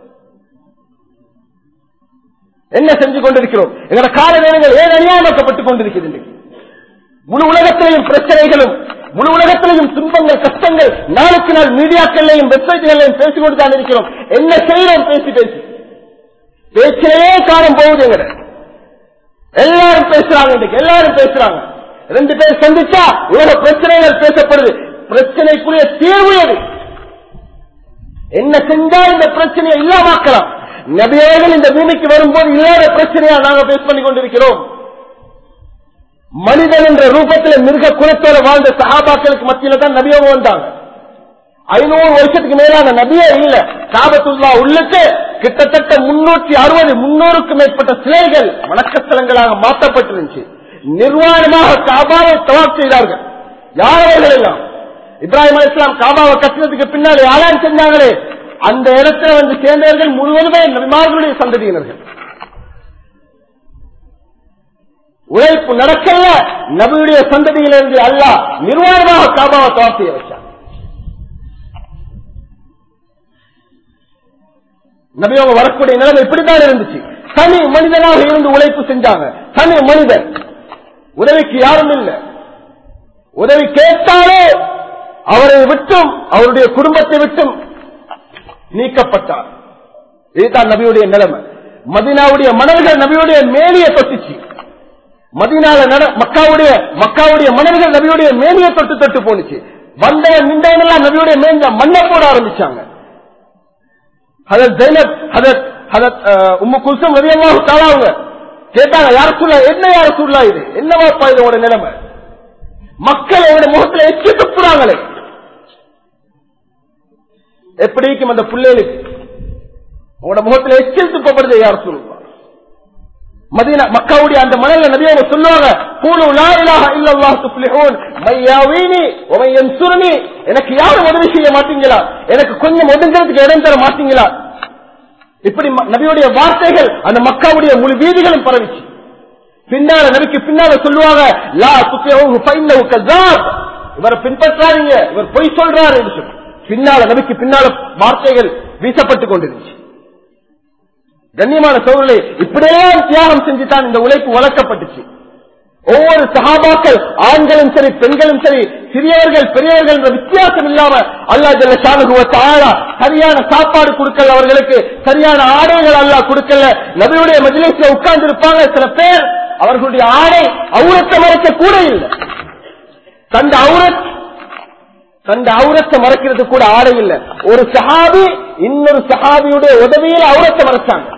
என்ன செஞ்சு கொண்டிருக்கிறோம் எங்களோட கால நேரங்கள் ஏன் அநியாயமாக்கப்பட்டுக் கொண்டிருக்கிறது இன்றைக்கு? முழு உலகத்திலையும் பிரச்சனைகளும் முழு உலகத்திலையும் துன்பங்கள் கஷ்டங்கள் நாளுக்கு நாள் மீடியாக்கள்லையும் வெப்சைட்டுகளையும் பேசிக் கொண்டு தான் இருக்கிறோம் என்ன செய்யறோம் பேசி பேசி பேச்சிலேயே காலம் போகுது எங்கட எல்லாரும் பேசுறாங்க இன்னைக்கு எல்லாரும் பேசுறாங்க ரெண்டு பேர் சந்திச்சா உலக பிரச்சனைகள் பேசப்படுது பிரச்சனைக்குரிய தீர்வு எது என்ன செஞ்சா இந்த பிரச்சனையை இல்லாமாக்கலாம் நபியர்கள் இந்த பூமிக்கு வரும்போது இல்லாத பிரச்சனையா நாங்க பேஸ் பண்ணி கொண்டிருக்கிறோம் மனிதன் என்ற ரூபத்தில் மிருக குலத்தோட வாழ்ந்த சஹாபாக்களுக்கு மத்தியில தான் நபியவங்க வந்தாங்க ஐநூறு வருஷத்துக்கு மேலான நபியே இல்ல காபத்துல்லா உள்ளுக்கு கிட்டத்தட்ட முன்னூற்றி அறுபது முன்னூறுக்கு மேற்பட்ட சிலைகள் வணக்கஸ்தலங்களாக மாற்றப்பட்டிருந்துச்சு நிர்வாணமாக காபாவை தவாப் செய்தார்கள் யாரவர்கள் எல்லாம் இப்ராஹிம் அலி இஸ்லாம் காபாவை கட்டினதுக்கு பின்னாடி ஆளான் செஞ்சாங்களே அந்த இடத்துல வந்து சேர்ந்தவர்கள் முழுவதுமே நபிமார்களுடைய சந்ததியினர்கள் உழைப்பு நடக்கல நபியுடைய சந்ததியிலிருந்து அல்லாஹ் நிர்வாணமாக காபாவை தவாப் வச்சார் நபி அவங்க வரக்கூடிய நிலைமை இப்படித்தான் இருந்துச்சு தனி மனிதனாக இருந்து உழைப்பு செஞ்சாங்க தனி மனிதன் உதவிக்கு யாரும் இல்லை உதவி கேட்டாலே அவரை விட்டும் அவருடைய குடும்பத்தை விட்டும் நீக்கப்பட்டார் இதுதான் நபியுடைய நிலைமை மதினாவுடைய மணல்கள் நபியுடைய மேலிய தொட்டுச்சு மதினால நட- மக்காவுடைய மக்காவுடைய மணல்கள் நபியுடைய மேலிய தொட்டு தொட்டு போனுச்சு வந்தவன் நின்றவன் எல்லாம் நபியுடைய மேஞ்ச மண்ணை போட ஆரம்பிச்சாங்க ஹதரத் ஜைனப் ஹதரத் ஹதரத் அஹ், உம்மு குல்சம் ரலியல்லாஹு தஆலா அவங்க கேட்டாங்க யார சொல்லா என்ன யார சொல்லா இது என்னவாப்பா இதோட நிலைமை மக்கள் அவரோட முகத்துல எச்சு துப்புறாங்களே எப்படி இருக்கும் அந்த பிள்ளைகளுக்கு உங்களோட முகத்துல எச்சில் துப்பப்படுது யார் சொல்லுவா மதீனா மக்காவுடைய அந்த மணல்ல நபி அவங்க சொல்லுவாங்க கூலு லா இலாஹ இல்லல்லாஹ் துஃப்லிஹூன் மையாவீனி வ யன்சுர்னி எனக்கு யாரும் உதவி செய்ய மாட்டீங்களா எனக்கு கொஞ்சம் ஒதுங்கிறதுக்கு இடம் தர மாட்டீங்களா இப்படி ம- நபியுடைய வார்த்தைகள் அந்த மக்காவுடைய முழு வீதிகளும் பரவிச்சு பின்னால நபிக்கு பின்னால சொல்லுவாங்க லா துஃப்லிஹூன் ஃபைன்னஹு கஸாப் இவரை பின்பற்றாதீங்க இவர் பொய் சொல்றாரு என்று சொல்லி பின்னால நபிக்கு பின்னால வார்த்தைகள் வீசப்பட்டுக் கொண்டிருந்துச்சு கண்ணியமான சோழர்களே இப்படியெல்லாம் தியாகம் செஞ்சுதான் இந்த உழைப்பு வளர்க்கப்பட்டுச்சு ஒவ்வொரு சகாபாக்கள் ஆண்களும் சரி பெண்களும் சரி சிறியவர்கள் பெரியவர்கள் என்ற வித்தியாசம் இல்லாம அல்லா ஜல்ல ஷானுகுவ தாழா சரியான சாப்பாடு கொடுக்கல அவர்களுக்கு சரியான ஆடைகள் அல்லா கொடுக்கல நபியுடைய மஜிலிஸ்ல உட்கார்ந்து இருப்பாங்க சில பேர் அவர்களுடைய ஆடை அவுரத்தை மறைக்க கூட இல்லை தந்த அவுரத் தந்த அவுரத்தை மறைக்கிறது கூட ஆடை இல்லை ஒரு சஹாபி இன்னொரு சஹாபியுடைய உதவியில் அவுரத்தை மறைச்சாங்க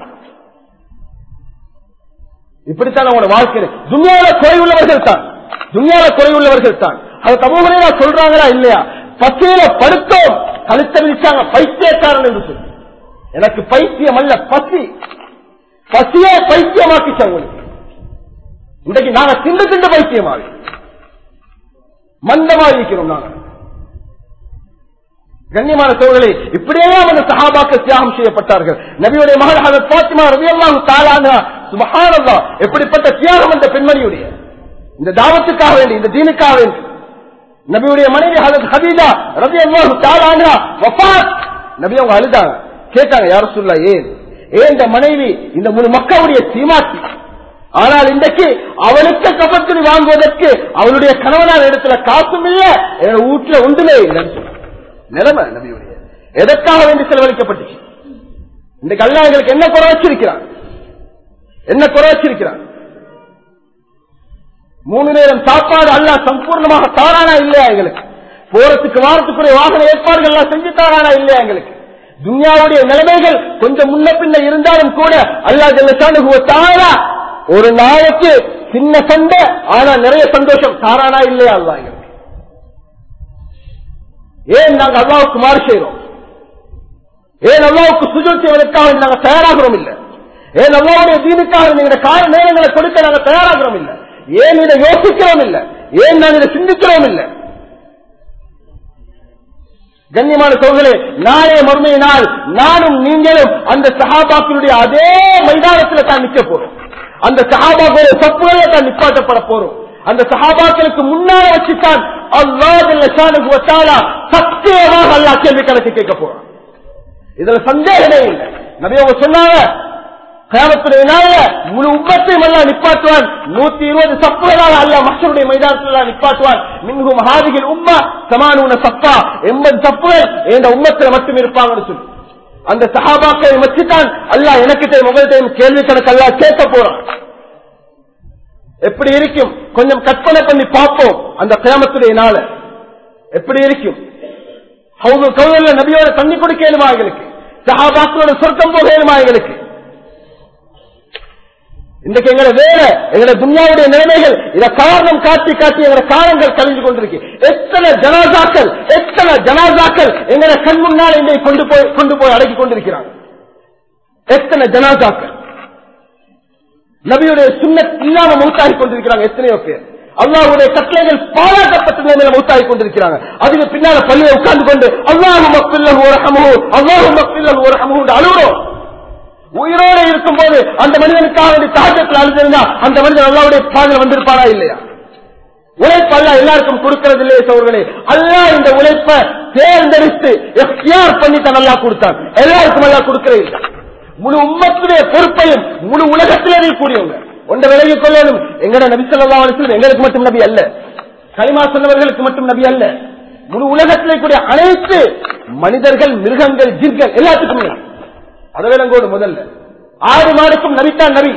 இப்படித்தான் அவங்களோட வாழ்க்கை இருக்கு. துனியால குறைவுள்ளவர்கள் தான் துனியால குறைவுள்ளவர்கள் தான் அது தமிழ் சொல்றாங்களா இல்லையா பசியில படுத்தோம் கழுத்த விரிச்சாங்க பைத்தியக்காரன் என்று சொல்லி எனக்கு பைத்தியம் அல்ல பசி பசியே பைத்தியமாக்கிச்சு அவங்களுக்கு இன்றைக்கு நாங்க திண்டு திண்டு பைத்தியமாக மந்தமாக இருக்கிறோம் நாங்க கண்ணியமான சோழர்களே இப்படியே அந்த சஹாபாக்கள் தியாகம் செய்யப்பட்டார்கள் நபியுடைய மகள் ஹதரத் பாத்திமா ரலியல்லாஹு தஆலா சுப்ஹானல்லாஹ் எப்படிப்பட்ட தியாகம் அந்த பெண்மணியுடைய இந்த தாவத்துக்காக வேண்டி இந்த தீனுக்காக வேண்டி நபியுடைய மனைவி ஹதரத் ஹதீஜா ரலியல்லாஹு தஆலா வஃபாத் நபி அவங்க அழுதாங்க கேட்டாங்க யார் சொல்ல ஏன் ஏன் இந்த மனைவி இந்த முழு மக்களுடைய சீமாட்டி ஆனால் இன்றைக்கு அவனுக்கு கபத்துணி வாங்குவதற்கு அவளுடைய கணவனார் இடத்துல காசும் இல்ல என்னோட வீட்டுல ஒன்றுமே இல்லைன்னு சொன்னாங்க. நிலைமை நபியுடைய எதற்காக வேண்டி செலவழிக்கப்பட்டுச்சு இன்றைக்கு அல்லா எங்களுக்கு என்ன குறை வச்சிருக்கிறான் என்ன குறை வச்சிருக்கிறான் மூணு நேரம் சாப்பாடு அல்லா சம்பூர்ணமாக தாரானா இல்லையா எங்களுக்கு போறதுக்கு வாரத்துக்குரிய வாகன ஏற்பாடுகள் எல்லாம் செஞ்சு தாரானா இல்லையா எங்களுக்கு துன்யாவுடைய நிலைமைகள் கொஞ்சம் முன்ன பின்ன இருந்தாலும் கூட அல்லா ஜல்லசானு தாரா ஒரு நாளைக்கு சின்ன சண்டை ஆனா நிறைய சந்தோஷம் தாரானா இல்லையா அல்லா எங்களுக்கு ஏன் நாங்க அல்லாவுக்கு மாறு செய்யறோம் ஏன் அல்லாவுக்கு சுஜூத் செய்வதற்காக நாங்க தயாராகிறோம் இல்ல ஏன் அல்லாவுடைய தீனுக்காக நீங்க கால நேரங்களை கொடுக்க நாங்க தயாராகிறோம் இல்ல ஏன் இதை யோசிக்கிறோம் இல்ல ஏன் நாங்க இதை சிந்திக்கிறோம் இல்ல கண்ணியமான சோழர்களே நாளே மறுமை நாள் நானும் நீங்களும் அந்த சஹாபாக்களுடைய அதே மைதானத்தில் தான் நிக்க போறோம் அந்த சஹாபாக்களுடைய தப்புகளே தான் நிப்பாட்டப்பட போறோம் அந்த சஹாபாக்களுக்கு முன்னால வச்சுத்தான் அல்லாஹ் சத்தியமாக அல்லா கேள்வி கணக்கு கேட்க போறான் இதுல சந்தேகமே இல்லை நபி அவங்க சொன்னாங்க கிராமத்துடைய நாள முழு உப்பத்தையும் எல்லாம் நிப்பாட்டுவான் நூத்தி இருபது சப்புகளால் அல்ல மக்களுடைய மைதானத்தில் நிப்பாட்டுவான் மின்கு மகாதிகள் உம்மா சமானூன சப்பா எண்பது சப்புகள் என்ற உம்மத்தில் மட்டும் இருப்பாங்கன்னு சொல்லி அந்த சஹாபாக்களை வச்சுதான் அல்லா எனக்கு உங்கள்கிட்ட கேள்வி கணக்கு அல்லா கேட்க போறான் எப்படி இருக்கும் கொஞ்சம் கற்பனை பண்ணி பார்ப்போம் அந்த கிராமத்துடைய நாள எப்படி இருக்கும் அவங்க கவுதல்ல நபியோட தண்ணி கொடுக்கணுமா எங்களுக்கு சஹாபாக்களோட சொர்க்கம் போகணுமா எங்களுக்கு இன்றைக்கு எங்களை வேற எங்களை துன்யாவுடைய நிலைமைகள் இத காரணம் காட்டி காட்டி எங்களை காலங்கள் கழிஞ்சு கொண்டிருக்கு எத்தனை ஜனாசாக்கள் எத்தனை ஜனாசாக்கள் எங்களை கண் முன்னால் இன்றைக்கு கொண்டு போய் கொண்டு போய் அடக்கி கொண்டிருக்கிறாங்க எத்தனை ஜனாசாக்கள் நபியுடைய சுண்ணத் இல்லாம மூத்தாகி கொண்டிருக்கிறாங்க எத்தனையோ பேர் அல்லாஹ்வுடைய கட்டளைகள் பாராட்டப்பட்ட நிலையில மூத்தாகி கொண்டிருக்கிறாங்க அதுக்கு பின்னால பள்ளியை உட்கார்ந்து கொண்டு அல்லாஹு மப்பில்லஹு வரஹமுஹு அல்லாஹு மப்பில்லஹு வரஹமுஹு அழுகிறோம் உயிரோடு இருக்கும்போது அந்த மனிதனுக்காக வேண்டி தாக்கத்தில் அழுதிருந்தா அந்த மனிதன் அல்லாவுடைய பாதையில் வந்திருப்பாரா இல்லையா உழைப்பு அல்ல எல்லாருக்கும் கொடுக்கிறது இல்லையே சோர்களே அல்லா இந்த உழைப்பை தேர்ந்தெடுத்து எஃப்டிஆர் பண்ணி தான் நல்லா கொடுத்தான் எல்லாருக்கும் அல்லா கொடுக்கிறது இல்லை முழு உம்மத்துடைய பொறுப்பையும் முழு உலகத்திலே கூடியவங்க ஒன்றை விலகிக் கொள்ளணும் எங்கட நபி சொல்லா அலிஸ்லம் எங்களுக்கு மட்டும் நபி அல்ல களிமா சொன்னவர்களுக்கு மட்டும் நபி அல்ல முழு உலகத்திலே கூடிய அனைத்து மனிதர்கள் மிருகங்கள் ஜிர்கள் எல்லாத்துக்கும் நபி. அதை விளங்கோடு முதல்ல ஆறு மாடுக்கும் நபித்தான் நபி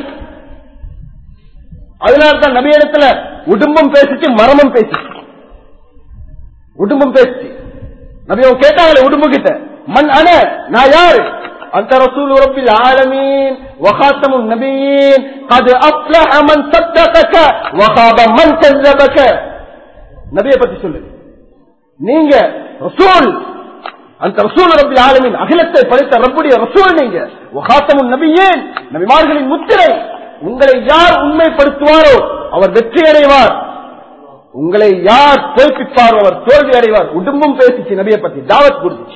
அதனால்தான் நபி இடத்துல உடும்பும் பேசிச்சு மரமும் பேசிச்சு உடும்பும் பேசிச்சு நபி அவங்க கேட்டாங்களே உடும்பு கிட்ட மண் அன நான் யாரு அந்த ரசூல் ரப்பில் ஆலமீன் وخاتم النبيين قد افلح من صدقك وخاب من كذبك நபியை பத்தி சொல்லு நீங்க ரசூல் அந்த ரசூல் ரப்பில் ஆலமீன் அகிலத்தை படைத்த ரப்புடைய ரசூல் நீங்க வகாத்தமும் நபியேன் நபிமார்களின் முத்திரை உங்களை யார் உண்மைப்படுத்துவாரோ அவர் வெற்றி அடைவார் உங்களை யார் தோற்பிப்பாரோ அவர் தோல்வி அடைவார் உடும்பும் பேசிச்சு நபியை பத்தி தாவத் கொடுத்துச்சு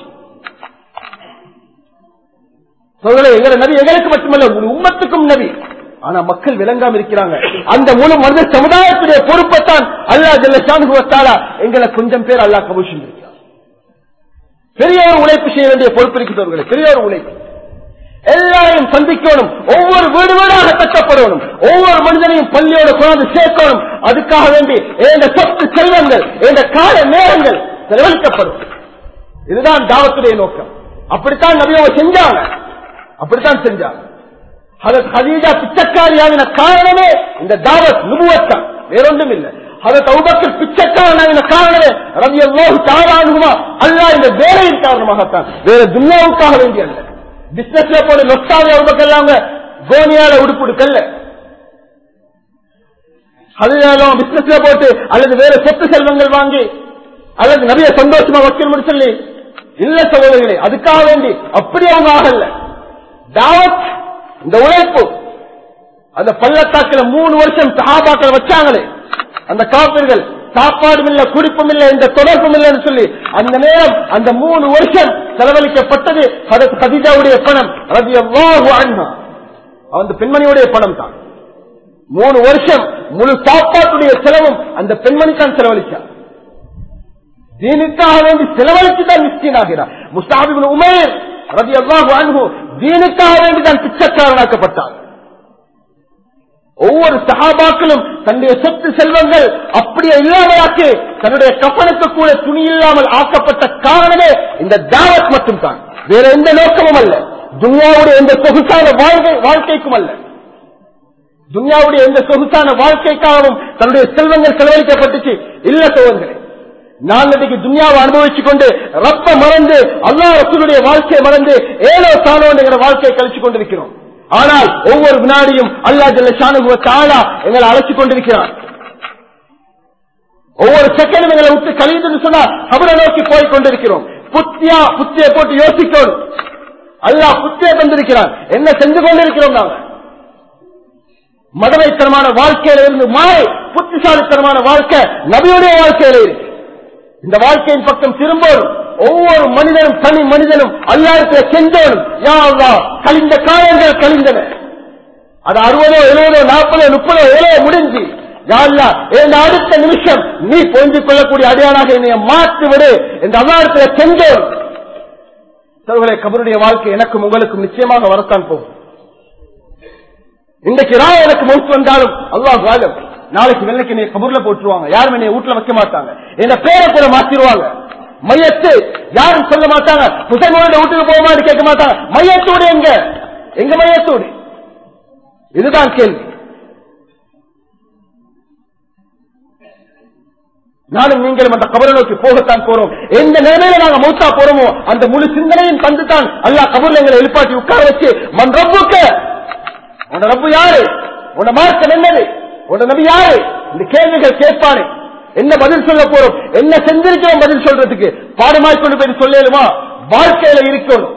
சொல்களே எங்களை நபி எங்களுக்கு மட்டுமல்ல முழு உம்மத்துக்கும் நபி ஆனா மக்கள் விளங்காம இருக்கிறாங்க அந்த முழு மனித சமுதாயத்துடைய பொறுப்பைத்தான் அல்லா ஜல்லா எங்களை கொஞ்சம் பேர் அல்லா கபூஷன் இருக்கிறார் பெரிய ஒரு உழைப்பு செய்ய வேண்டிய பொறுப்பு இருக்கிறவர்களே பெரிய ஒரு உழைப்பு எல்லாரையும் சந்திக்கணும் ஒவ்வொரு வீடு வீடாக கட்டப்படணும் ஒவ்வொரு மனிதனையும் பள்ளியோட கொண்டாந்து சேர்க்கணும் அதுக்காக வேண்டி எந்த சொத்து செல்வங்கள் எந்த கால நேரங்கள் செலவழிக்கப்படும் இதுதான் தாவத்துடைய நோக்கம் அப்படித்தான் நபியோக செஞ்சாங்க அப்படித்தான் செஞ்சாங்க அதற்கு ஹதீஜா பிச்சைக்காரியாவின காரணமே இந்த தாவத் நுபுவத்தான் வேறொன்றும் இல்லை அதற்கு அவுபக்கர் பிச்சைக்காரனாவின காரணமே ரவி அல்லாஹு தாரானுமா அல்ல இந்த வேலையின் காரணமாகத்தான் வேற துன்யாவுக்காக வேண்டிய அல்ல பிசினஸ்ல போன லொஸ்டாவே அவுபக்கெல்லாம் கோனியால உடுப்புடுக்கல்ல அதுதான் பிசினஸ்ல போட்டு அல்லது வேற சொத்து செல்வங்கள் வாங்கி அல்லது நிறைய சந்தோஷமா வைக்கணும்னு சொல்லி இல்ல சகோதரிகளே அதுக்காக வேண்டி அப்படி அவங்க ஆகல தாவத் இந்த உழைப்பு அந்த பள்ளத்தாக்கில் மூணு வருஷம் சஹாபாக்கள் வச்சாங்களே அந்த காப்பீர்கள் சாப்பாடும் இல்ல குடிப்பும் இல்ல இந்த தொடர்பும் இல்லைன்னு சொல்லி அந்த நேரம் அந்த மூணு வருஷம் செலவழிக்கப்பட்டது அதற்கு கதிஜாவுடைய பணம் ரவி அந்த பெண்மணியுடைய பணம் தான் மூணு வருஷம் முழு சாப்பாட்டுடைய செலவும் அந்த பெண்மணி தான் செலவழிச்சார் தீனுக்காக வேண்டி செலவழித்து தான் மிஸ்கின் ஆகிறார் முஸ்தாபிபின் உமேர் ரவி அல்லாஹு தீனுக்காக வேண்டி தான் பிச்சைக்காரனாக்கப்பட்டார் ஒவ்வொரு சகாபாக்களும் தன்னுடைய சொத்து செல்வங்கள் அப்படியே இல்லாமலாக்கி தன்னுடைய கப்பனுக்கு கூட துணி இல்லாமல் ஆக்கப்பட்ட காரணமே இந்த தாவத் மட்டும் தான் வேற எந்த நோக்கமும் அல்ல துன்யாவுடைய எந்த சொகுசான வாழ்க்கை வாழ்க்கைக்கும் அல்ல துன்யாவுடைய எந்த சொகுசான வாழ்க்கைக்காகவும் தன்னுடைய செல்வங்கள் செலவழிக்கப்பட்டுச்சு இல்ல சோழர்களே நான் இன்னைக்கு துன்யாவை அனுபவிச்சுக் கொண்டு ரப்ப மறந்து அல்லா ரசூலுடைய வாழ்க்கையை மறந்து ஏனோ தானோ எங்களை வாழ்க்கையை கழிச்சு கொண்டிருக்கிறோம் ஆனால் ஒவ்வொரு வினாடியும் அல்லா ஜல்ல ஷானுகுவ தாளா எங்களை அழைச்சிக் கொண்டிருக்கிறார் ஒவ்வொரு செகண்டும் எங்களை விட்டு கழிந்து சொன்னா அவரை நோக்கி போய் கொண்டிருக்கிறோம் புத்தியா புத்தியை போட்டு யோசிக்கணும் அல்லா புத்தியை தந்திருக்கிறான் என்ன செஞ்சு கொண்டிருக்கிறோம் நாங்க மடமைத்தனமான வாழ்க்கையில இருந்து மாறி புத்திசாலித்தனமான வாழ்க்கை நபியுடைய வாழ்க்கையில இருக்கு இந்த வாழ்க்கையின் பக்கம் திரும்பணும் ஒவ்வொரு மனிதனும் தனி மனிதனும் அல்லாருக்கு செஞ்சோனும் யா அல்லா கழிந்த காலங்கள் கழிந்தன அது அறுபதோ எழுபதோ நாற்பதோ முப்பதோ ஏழோ முடிஞ்சு யாழ்லா இந்த அடுத்த நிமிஷம் நீ பொஞ்சு கொள்ளக்கூடிய அடையாளாக என்னைய மாற்றி விடு இந்த அல்லாரத்துல செஞ்சோம் சோழர்களே கபருடைய வாழ்க்கை எனக்கும் உங்களுக்கும் நிச்சயமாக வரத்தான் போகும் இன்றைக்கு ரா எனக்கு மௌத்து வந்தாலும் அல்லாஹ் வாழும் நாளைக்கு வெள்ளைக்கு நீ கபூர்ல போட்டுருவாங்க யாரும் என்னை வீட்டுல வைக்க மாட்டாங்க என்ன பேரை கூட மாத்திருவாங்க மையத்து யாரும் சொல்ல மாட்டாங்க புசைமோட வீட்டுக்கு போக மாட்டேன் கேட்க மாட்டாங்க மையத்தோடு எங்க எங்க மையத்தோடு இதுதான் கேள்வி நானும் நீங்களும் அந்த கபரை நோக்கி போகத்தான் போறோம் எந்த நிலைமையில நாங்க மூத்தா போறோமோ அந்த முழு சிந்தனையும் தந்துதான் அல்லா கபூர்ல எங்களை எழுப்பாட்டி உட்கார வச்சு மண் ரப்புக்க உன ரப்பு யாரு உன மார்க்கம் என்னது உன நபி யாரு இந்த கேள்விகள் கேட்பானே என்ன பதில் சொல்ல போறோம் என்ன செஞ்சிருக்கிறோம் பதில் சொல்றதுக்கு பாடமாய் கொண்டு போய் சொல்லலுமா வாழ்க்கையில இருக்கணும்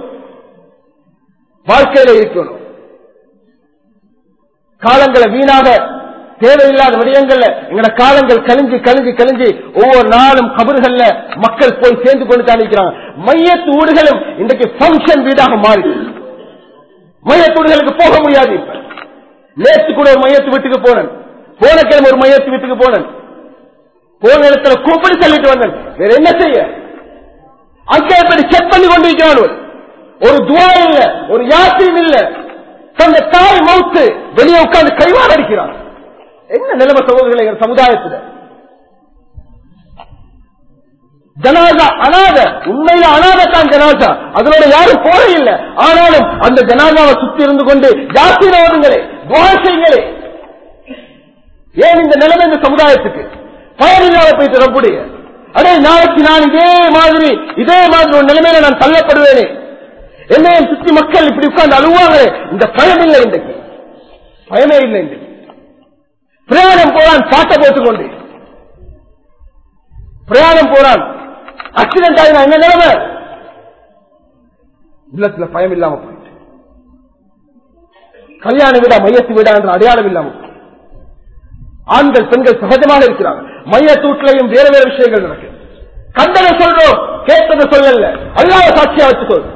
வாழ்க்கையில இருக்கணும் காலங்களை வீணாக தேவையில்லாத விடயங்கள்ல எங்கட காலங்கள் கழிஞ்சு கழிஞ்சு கழிஞ்சு ஒவ்வொரு நாளும் கபர்கள்ல மக்கள் போய் சேர்ந்து கொண்டு தான் இருக்கிறாங்க மையத்து வீடுகளும் இன்றைக்கு பங்கன் வீடாக மாறி மையத்து வீடுகளுக்கு போக முடியாது இப்ப நேற்று கூட ஒரு மையத்து வீட்டுக்கு போனேன் போன கிழமை ஒரு மையத்து வீட்டுக்கு போனேன் போன இடத்துல கூப்பிட்டு சொல்லிட்டு வந்தேன் வேற என்ன செய்ய அங்கே இப்படி செக் பண்ணி கொண்டிருக்கிறான் ஒரு துவா இல்ல ஒரு யாத்திரம் இல்ல தந்த தாய் மவுத்து வெளியே உட்கார்ந்து கைவாறு அடிக்கிறான் என்ன நிலைமை சகோதரர்களை எங்கள் சமுதாயத்தில் ஜனாதா அனாத உண்மையில அனாத தான் ஜனாதா அதனோட யாரும் போற இல்லை ஆனாலும் அந்த ஜனாதாவை சுத்தி இருந்து கொண்டு ஜாஸ்தினவருங்களே துவாசைங்களே ஏன் இந்த நிலைமை இந்த சமுதாயத்துக்கு பயனில்லாத போயிட்டு ரப்புடைய அடே நாளைக்கு நான் இதே மாதிரி இதே மாதிரி ஒரு நிலைமையில நான் தள்ளப்படுவேனே என்னையும் சுத்தி மக்கள் இப்படி உட்கார்ந்து அழுவாங்களே இந்த பயம் இல்லை இன்றைக்கு பயமே இல்லை இன்றைக்கு பிரயாணம் போறான் பாட்டை போட்டுக்கொண்டு பிரயாணம் போறான் ஆக்சிடென்ட் ஆகினா என்ன நிலைமை உள்ளத்துல பயம் இல்லாம போயிட்டு கல்யாண விடா மையத்து விடா என்ற அடையாளம் இல்லாம போயிட்டு. ஆண்கள் பெண்கள் சகஜமாக இருக்கிறாங்க மையத்தூட்டிலையும் வேற வேற விஷயங்கள் நடக்கு கண்டனை சொல்றோம் கேட்டதை சொல்லல அல்லாத சாட்சியா வச்சு சொல்றோம்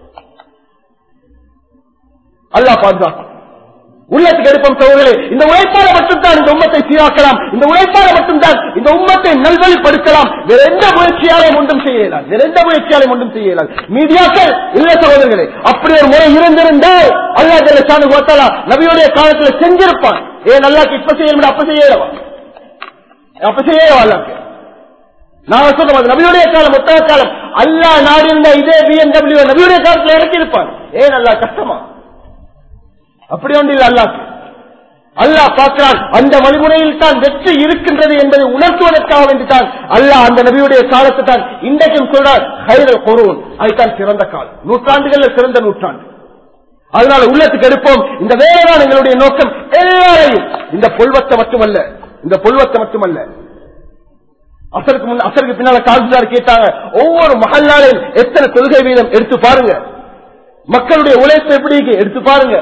அல்லாஹ் பாதுகாக்கும் உள்ளத்துக்கு எடுப்போம் சோழர்களே இந்த உழைப்பால மட்டும்தான் இந்த உம்மத்தை சீராக்கலாம் இந்த உழைப்பால மட்டும்தான் இந்த உம்மத்தை நல்வழிப்படுத்தலாம் வேற எந்த முயற்சியாலையும் ஒன்றும் செய்யலாம் வேற எந்த முயற்சியாலையும் ஒன்றும் செய்யலாம் மீடியாக்கள் இல்ல சகோதரர்களே அப்படி ஒரு முறை இருந்திருந்தால் அல்லா ஜல்லா கோத்தாலா நபியுடைய காலத்துல செஞ்சிருப்பான் ஏன் அல்லாக்கு இப்ப செய்ய அப்ப செய்யலவா அப்ப செய்யவா அல்லாக்கு நான் சொல்றோம் அது நபியுடைய காலம் ஒத்தக காலம் அல்லா நாடு இருந்த இதே பிஎம்டபிள்யூ நபியுடைய காலத்துல இறக்கியிருப்பான் ஏன் அல்லா கஷ்டமா அப்படி ஒன்று இல்லை அல்லாக்கு அல்லாஹ் பார்க்கிறான் அந்த வழிமுறையில் தான் வெற்றி இருக்கின்றது என்பதை உணர்த்துவதற்காக வேண்டித்தான் அல்லாஹ் அந்த நபியுடைய காலத்தை தான் இன்றைக்கும் சொல்றார் ஹைரல் கொரோன் அதுதான் சிறந்த காலம் நூற்றாண்டுகள்ல சிறந்த நூற்றாண்டு அதனால உள்ளத்துக்கு எடுப்போம் இந்த வேலைதான் எங்களுடைய நோக்கம் எல்லாரையும் இந்த பொல்வத்தை மட்டுமல்ல இந்த பொல்வத்தை மட்டுமல்ல அசருக்கு முன்ன அசருக்கு பின்னால கால்சார் கேட்டாங்க ஒவ்வொரு மகல்லாலையும் எத்தனை கொள்கை வீதம் எடுத்து பாருங்க மக்களுடைய உழைப்பு எப்படி இருக்கு எடுத்து பாருங்க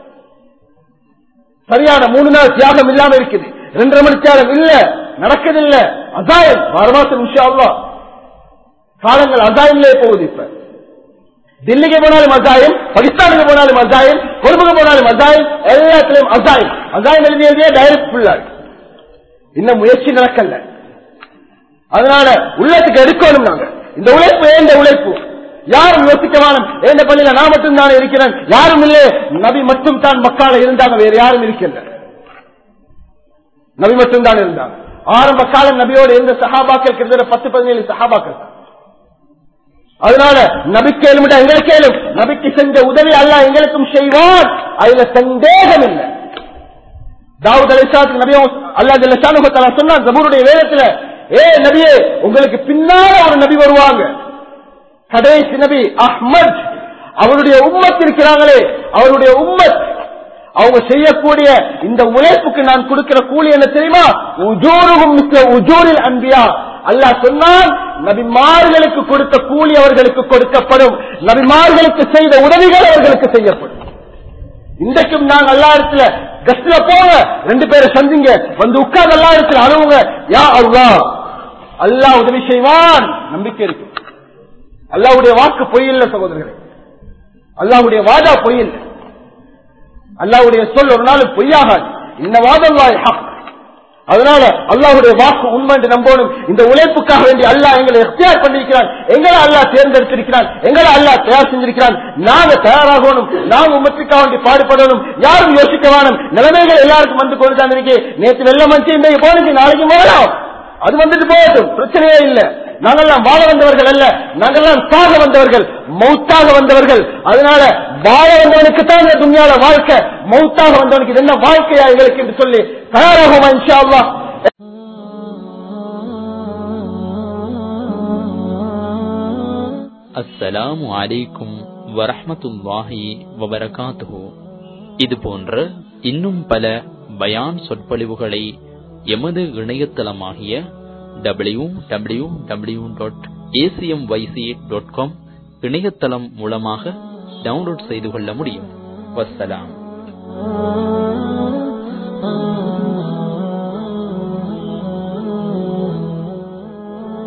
சரியான மூணு நாள் தியாகம் இல்லாம இருக்குது ரெண்டரை மணி தியாகம் இல்ல நடக்குதில்ல அசாயம் ஆறு மாசம் இன்ஷா அல்லாஹ் காலங்கள் அசாயம்லே போகுது இப்ப டெல்லிக்கு போனாலும் அசாயம் பாகிஸ்தானுக்கு போனாலும் அசாயம் கொழும்புக்கு போனாலும் அசாயம் எல்லாத்திலையும் அசாயம் அசாயம் எழுதியதே டைரக்ட் ஃபுல்லா இன்னும் முயற்சி நடக்கல அதனால உள்ளத்துக்கு எடுக்கணும் நாங்க இந்த உழைப்பு ஏந்த உழைப்பு யாரும் யோசிக்க வேணும் ஏந்த பள்ளியில நான் மட்டும் தான் இருக்கிறேன் யாரும் இல்லை நபி மட்டும் தான் மக்கால இருந்தாங்க வேற யாரும் இருக்கல நபி மட்டும் தான் இருந்தாங்க ஆரம்ப காலம் நபியோடு இருந்த சஹாபாக்கள் கிட்டத்தட்ட பத்து பதினேழு சஹாபாக்கள் தான். அதனால நபிக்கு எழுமிட்ட எங்களுக்கு ஏழும் நபிக்கு செஞ்ச உதவி அல்லாஹ் எங்களுக்கும் செய்வான் அதுல சந்தேகம் இல்லை தாவூத் அலிசாத்துக்கு நபியும் அல்லா ஜல்ல சொன்னான் ஜபூருடைய வேதத்துல ஏ நபியே உங்களுக்கு பின்னால ஒரு நபி வருவாங்க கடைசி நபி அஹ்மத் அவருடைய உம்மத் இருக்கிறாங்களே அவருடைய உம்மத் அவங்க செய்யக்கூடிய இந்த உழைப்புக்கு நான் கொடுக்கிற கூலி என்ன தெரியுமா உஜோருகும் மிக்க உஜோரில் அன்பியா அல்லாஹ் சொன்னான் நபிமார்களுக்கு கொடுத்த கூலி அவர்களுக்கு கொடுக்கப்படும் நபிமார்களுக்கு செய்த உதவிகள் அவர்களுக்கு செய்யப்படும் இன்றைக்கும் நாங்க எல்லா இடத்துல கஸ்ட்ல போங்க ரெண்டு பேரை சந்திங்க வந்து உட்கார்ந்து எல்லா இடத்துல அழுவுங்க யா அல்லா அல்லாஹ் உதவி செய்வான் நம்பிக்கை இருக்கு அல்லாவுடைய வாக்கு பொய் இல்லை சகோதரர்களே அல்லாவுடைய வாதா பொய் இல்லை அல்லாவுடைய சொல் ஒரு நாள் பொய்யாகாது இந்த வாதம் ஹக் அதனால அல்லாஹுடைய வாக்கு உண்மை என்று நம்பணும் இந்த உழைப்புக்காக வேண்டி அல்லாஹ் எங்களை எஃப்டிஆர் பண்ணிருக்கிறான் எங்களை அல்லாஹ் தேர்ந்தெடுத்திருக்கிறான் எங்களை அல்லாஹ் தயார் செஞ்சிருக்கிறான் நாங்க தயாராகணும் நாங்க உமத்துக்காக வேண்டி பாடுபடணும் யாரும் யோசிக்க வேணும் நிலைமைகள் எல்லாருக்கும் வந்து கொண்டு தான் இருக்கு நேற்று வெள்ளம் வந்து இன்றைக்கு போனுச்சு நாளைக்கு போகலாம் அது வந்துட்டு போகட்டும் பிரச்சனையே இல்லை நாங்கெல்லாம் வாழ வந்தவர்கள் அல்ல நாங்கெல்லாம் சாக வந்தவர்கள் மௌத்தாக வந்தவர்கள் அதனால வாழ வந்தவனுக்கு தான் இந்த துணியால வாழ்க்கை மௌத்தாக வந்தவனுக்கு இது என்ன வாழ்க்கையா எங்களுக்கு என்று சொல்லி தயாராகுமா இன்ஷா அல்லாஹ் அஸ்ஸலாமு அலைக்கும் வரஹ்மத்துல்லாஹி வபரகாத்துஹு இது போன்ற இன்னும் பல பயான் சொற்பொழிவுகளை எமது இணையதளமாகிய W W W dot ACM YC dot com இணையதளம் மூலமாக டவுன்லோட் செய்து கொள்ள முடியும் வஸ்ஸலாம்